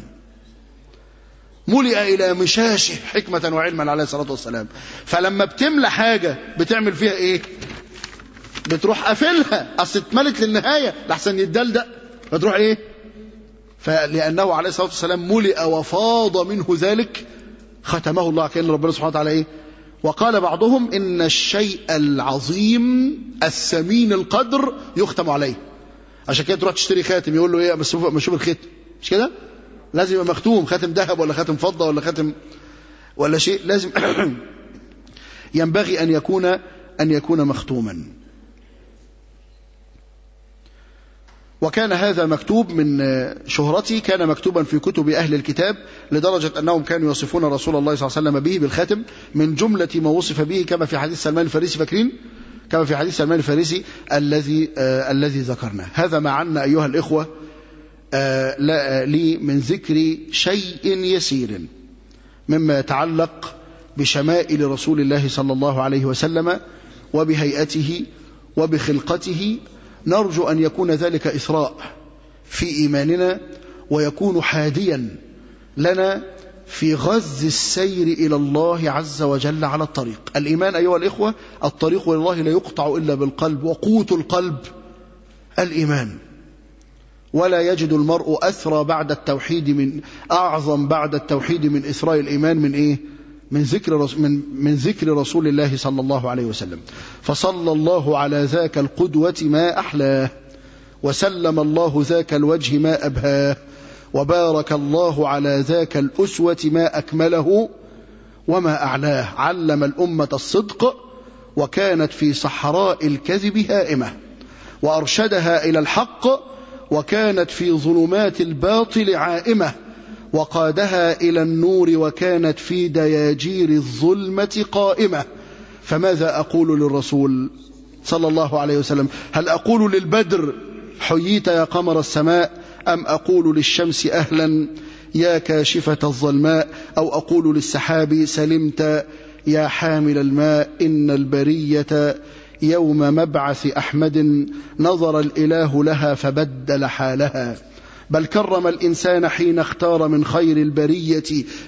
ملئ إلى مشاشه حكمة وعلما عليه الصلاة والسلام فلما بتملى حاجة بتعمل فيها إيه بتروح قافلها أصل اتملت للنهاية لحسن يتدلدق فتروح إيه فلأنه عليه الصلاة والسلام ملئ وفاض منه ذلك ختمه الله كأن ربنا سبحانه وتعالى إيه وقال بعضهم إن الشيء العظيم الثمين القدر يختم عليه عشان كده تروح تشتري خاتم يقول له ايه بس ما شوف الختم مش كده لازم يبقى مختوم خاتم ذهب ولا خاتم فضة ولا خاتم ولا شيء لازم ينبغي أن يكون أن يكون مختوما وكان هذا مكتوب من شهرته كان مكتوبا في كتب أهل الكتاب لدرجة أنهم كانوا يصفون رسول الله صلى الله عليه وسلم به بالخاتم من جملة ما وصف به كما في حديث سلمان الفارسي فاكرين كما في حديث سلمان الفارسي الذي آه الذي ذكرناه هذا ما عنا أيها الإخوة آه لا لي من ذكر شيء يسير مما يتعلق بشمائل رسول الله صلى الله عليه وسلم وبهيئته وبخلقته نرجو أن يكون ذلك إثراء في إيماننا ويكون حاديا لنا في غز السير إلى الله عز وجل على الطريق الإيمان أيها الإخوة الطريق إلى الله لا يقطع إلا بالقلب وقوت القلب الإيمان ولا يجد المرء أثرى بعد التوحيد من أعظم بعد التوحيد من إثراء الإيمان من إيه من ذكر من من ذكر رسول الله صلى الله عليه وسلم فصلى الله على ذاك القدوة ما أحلاه وسلم الله ذاك الوجه ما أبهاه وبارك الله على ذاك الأسوة ما أكمله وما أعلاه علم الأمة الصدق وكانت في صحراء الكذب هائمة وأرشدها إلى الحق وكانت في ظلمات الباطل عائمة وقادها إلى النور وكانت في دياجير الظلمة قائمة فماذا أقول للرسول صلى الله عليه وسلم هل أقول للبدر حييت يا قمر السماء أم أقول للشمس أهلا يا كاشفة الظلماء أو أقول للسحاب سلمت يا حامل الماء إن البرية يوم مبعث أحمد نظر الإله لها فبدل حالها بل كرم الإنسان حين اختار من خير البرية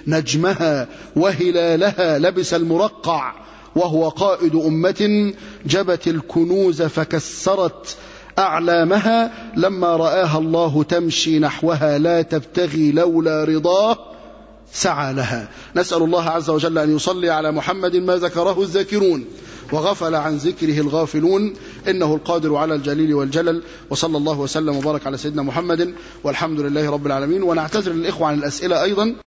نجمها وهلالها لبس المرقع وهو قائد أمة جبت الكنوز فكسرت أعلامها لما رآها الله تمشي نحوها لا تبتغي لولا رضاه سعى لها نسأل الله عز وجل أن يصلي على محمد ما ذكره الذاكرون وغفل عن ذكره الغافلون إنه القادر على الجليل والجلل وصلى الله وسلم وبارك على سيدنا محمد والحمد لله رب العالمين ونعتذر للإخوة عن الأسئلة أيضا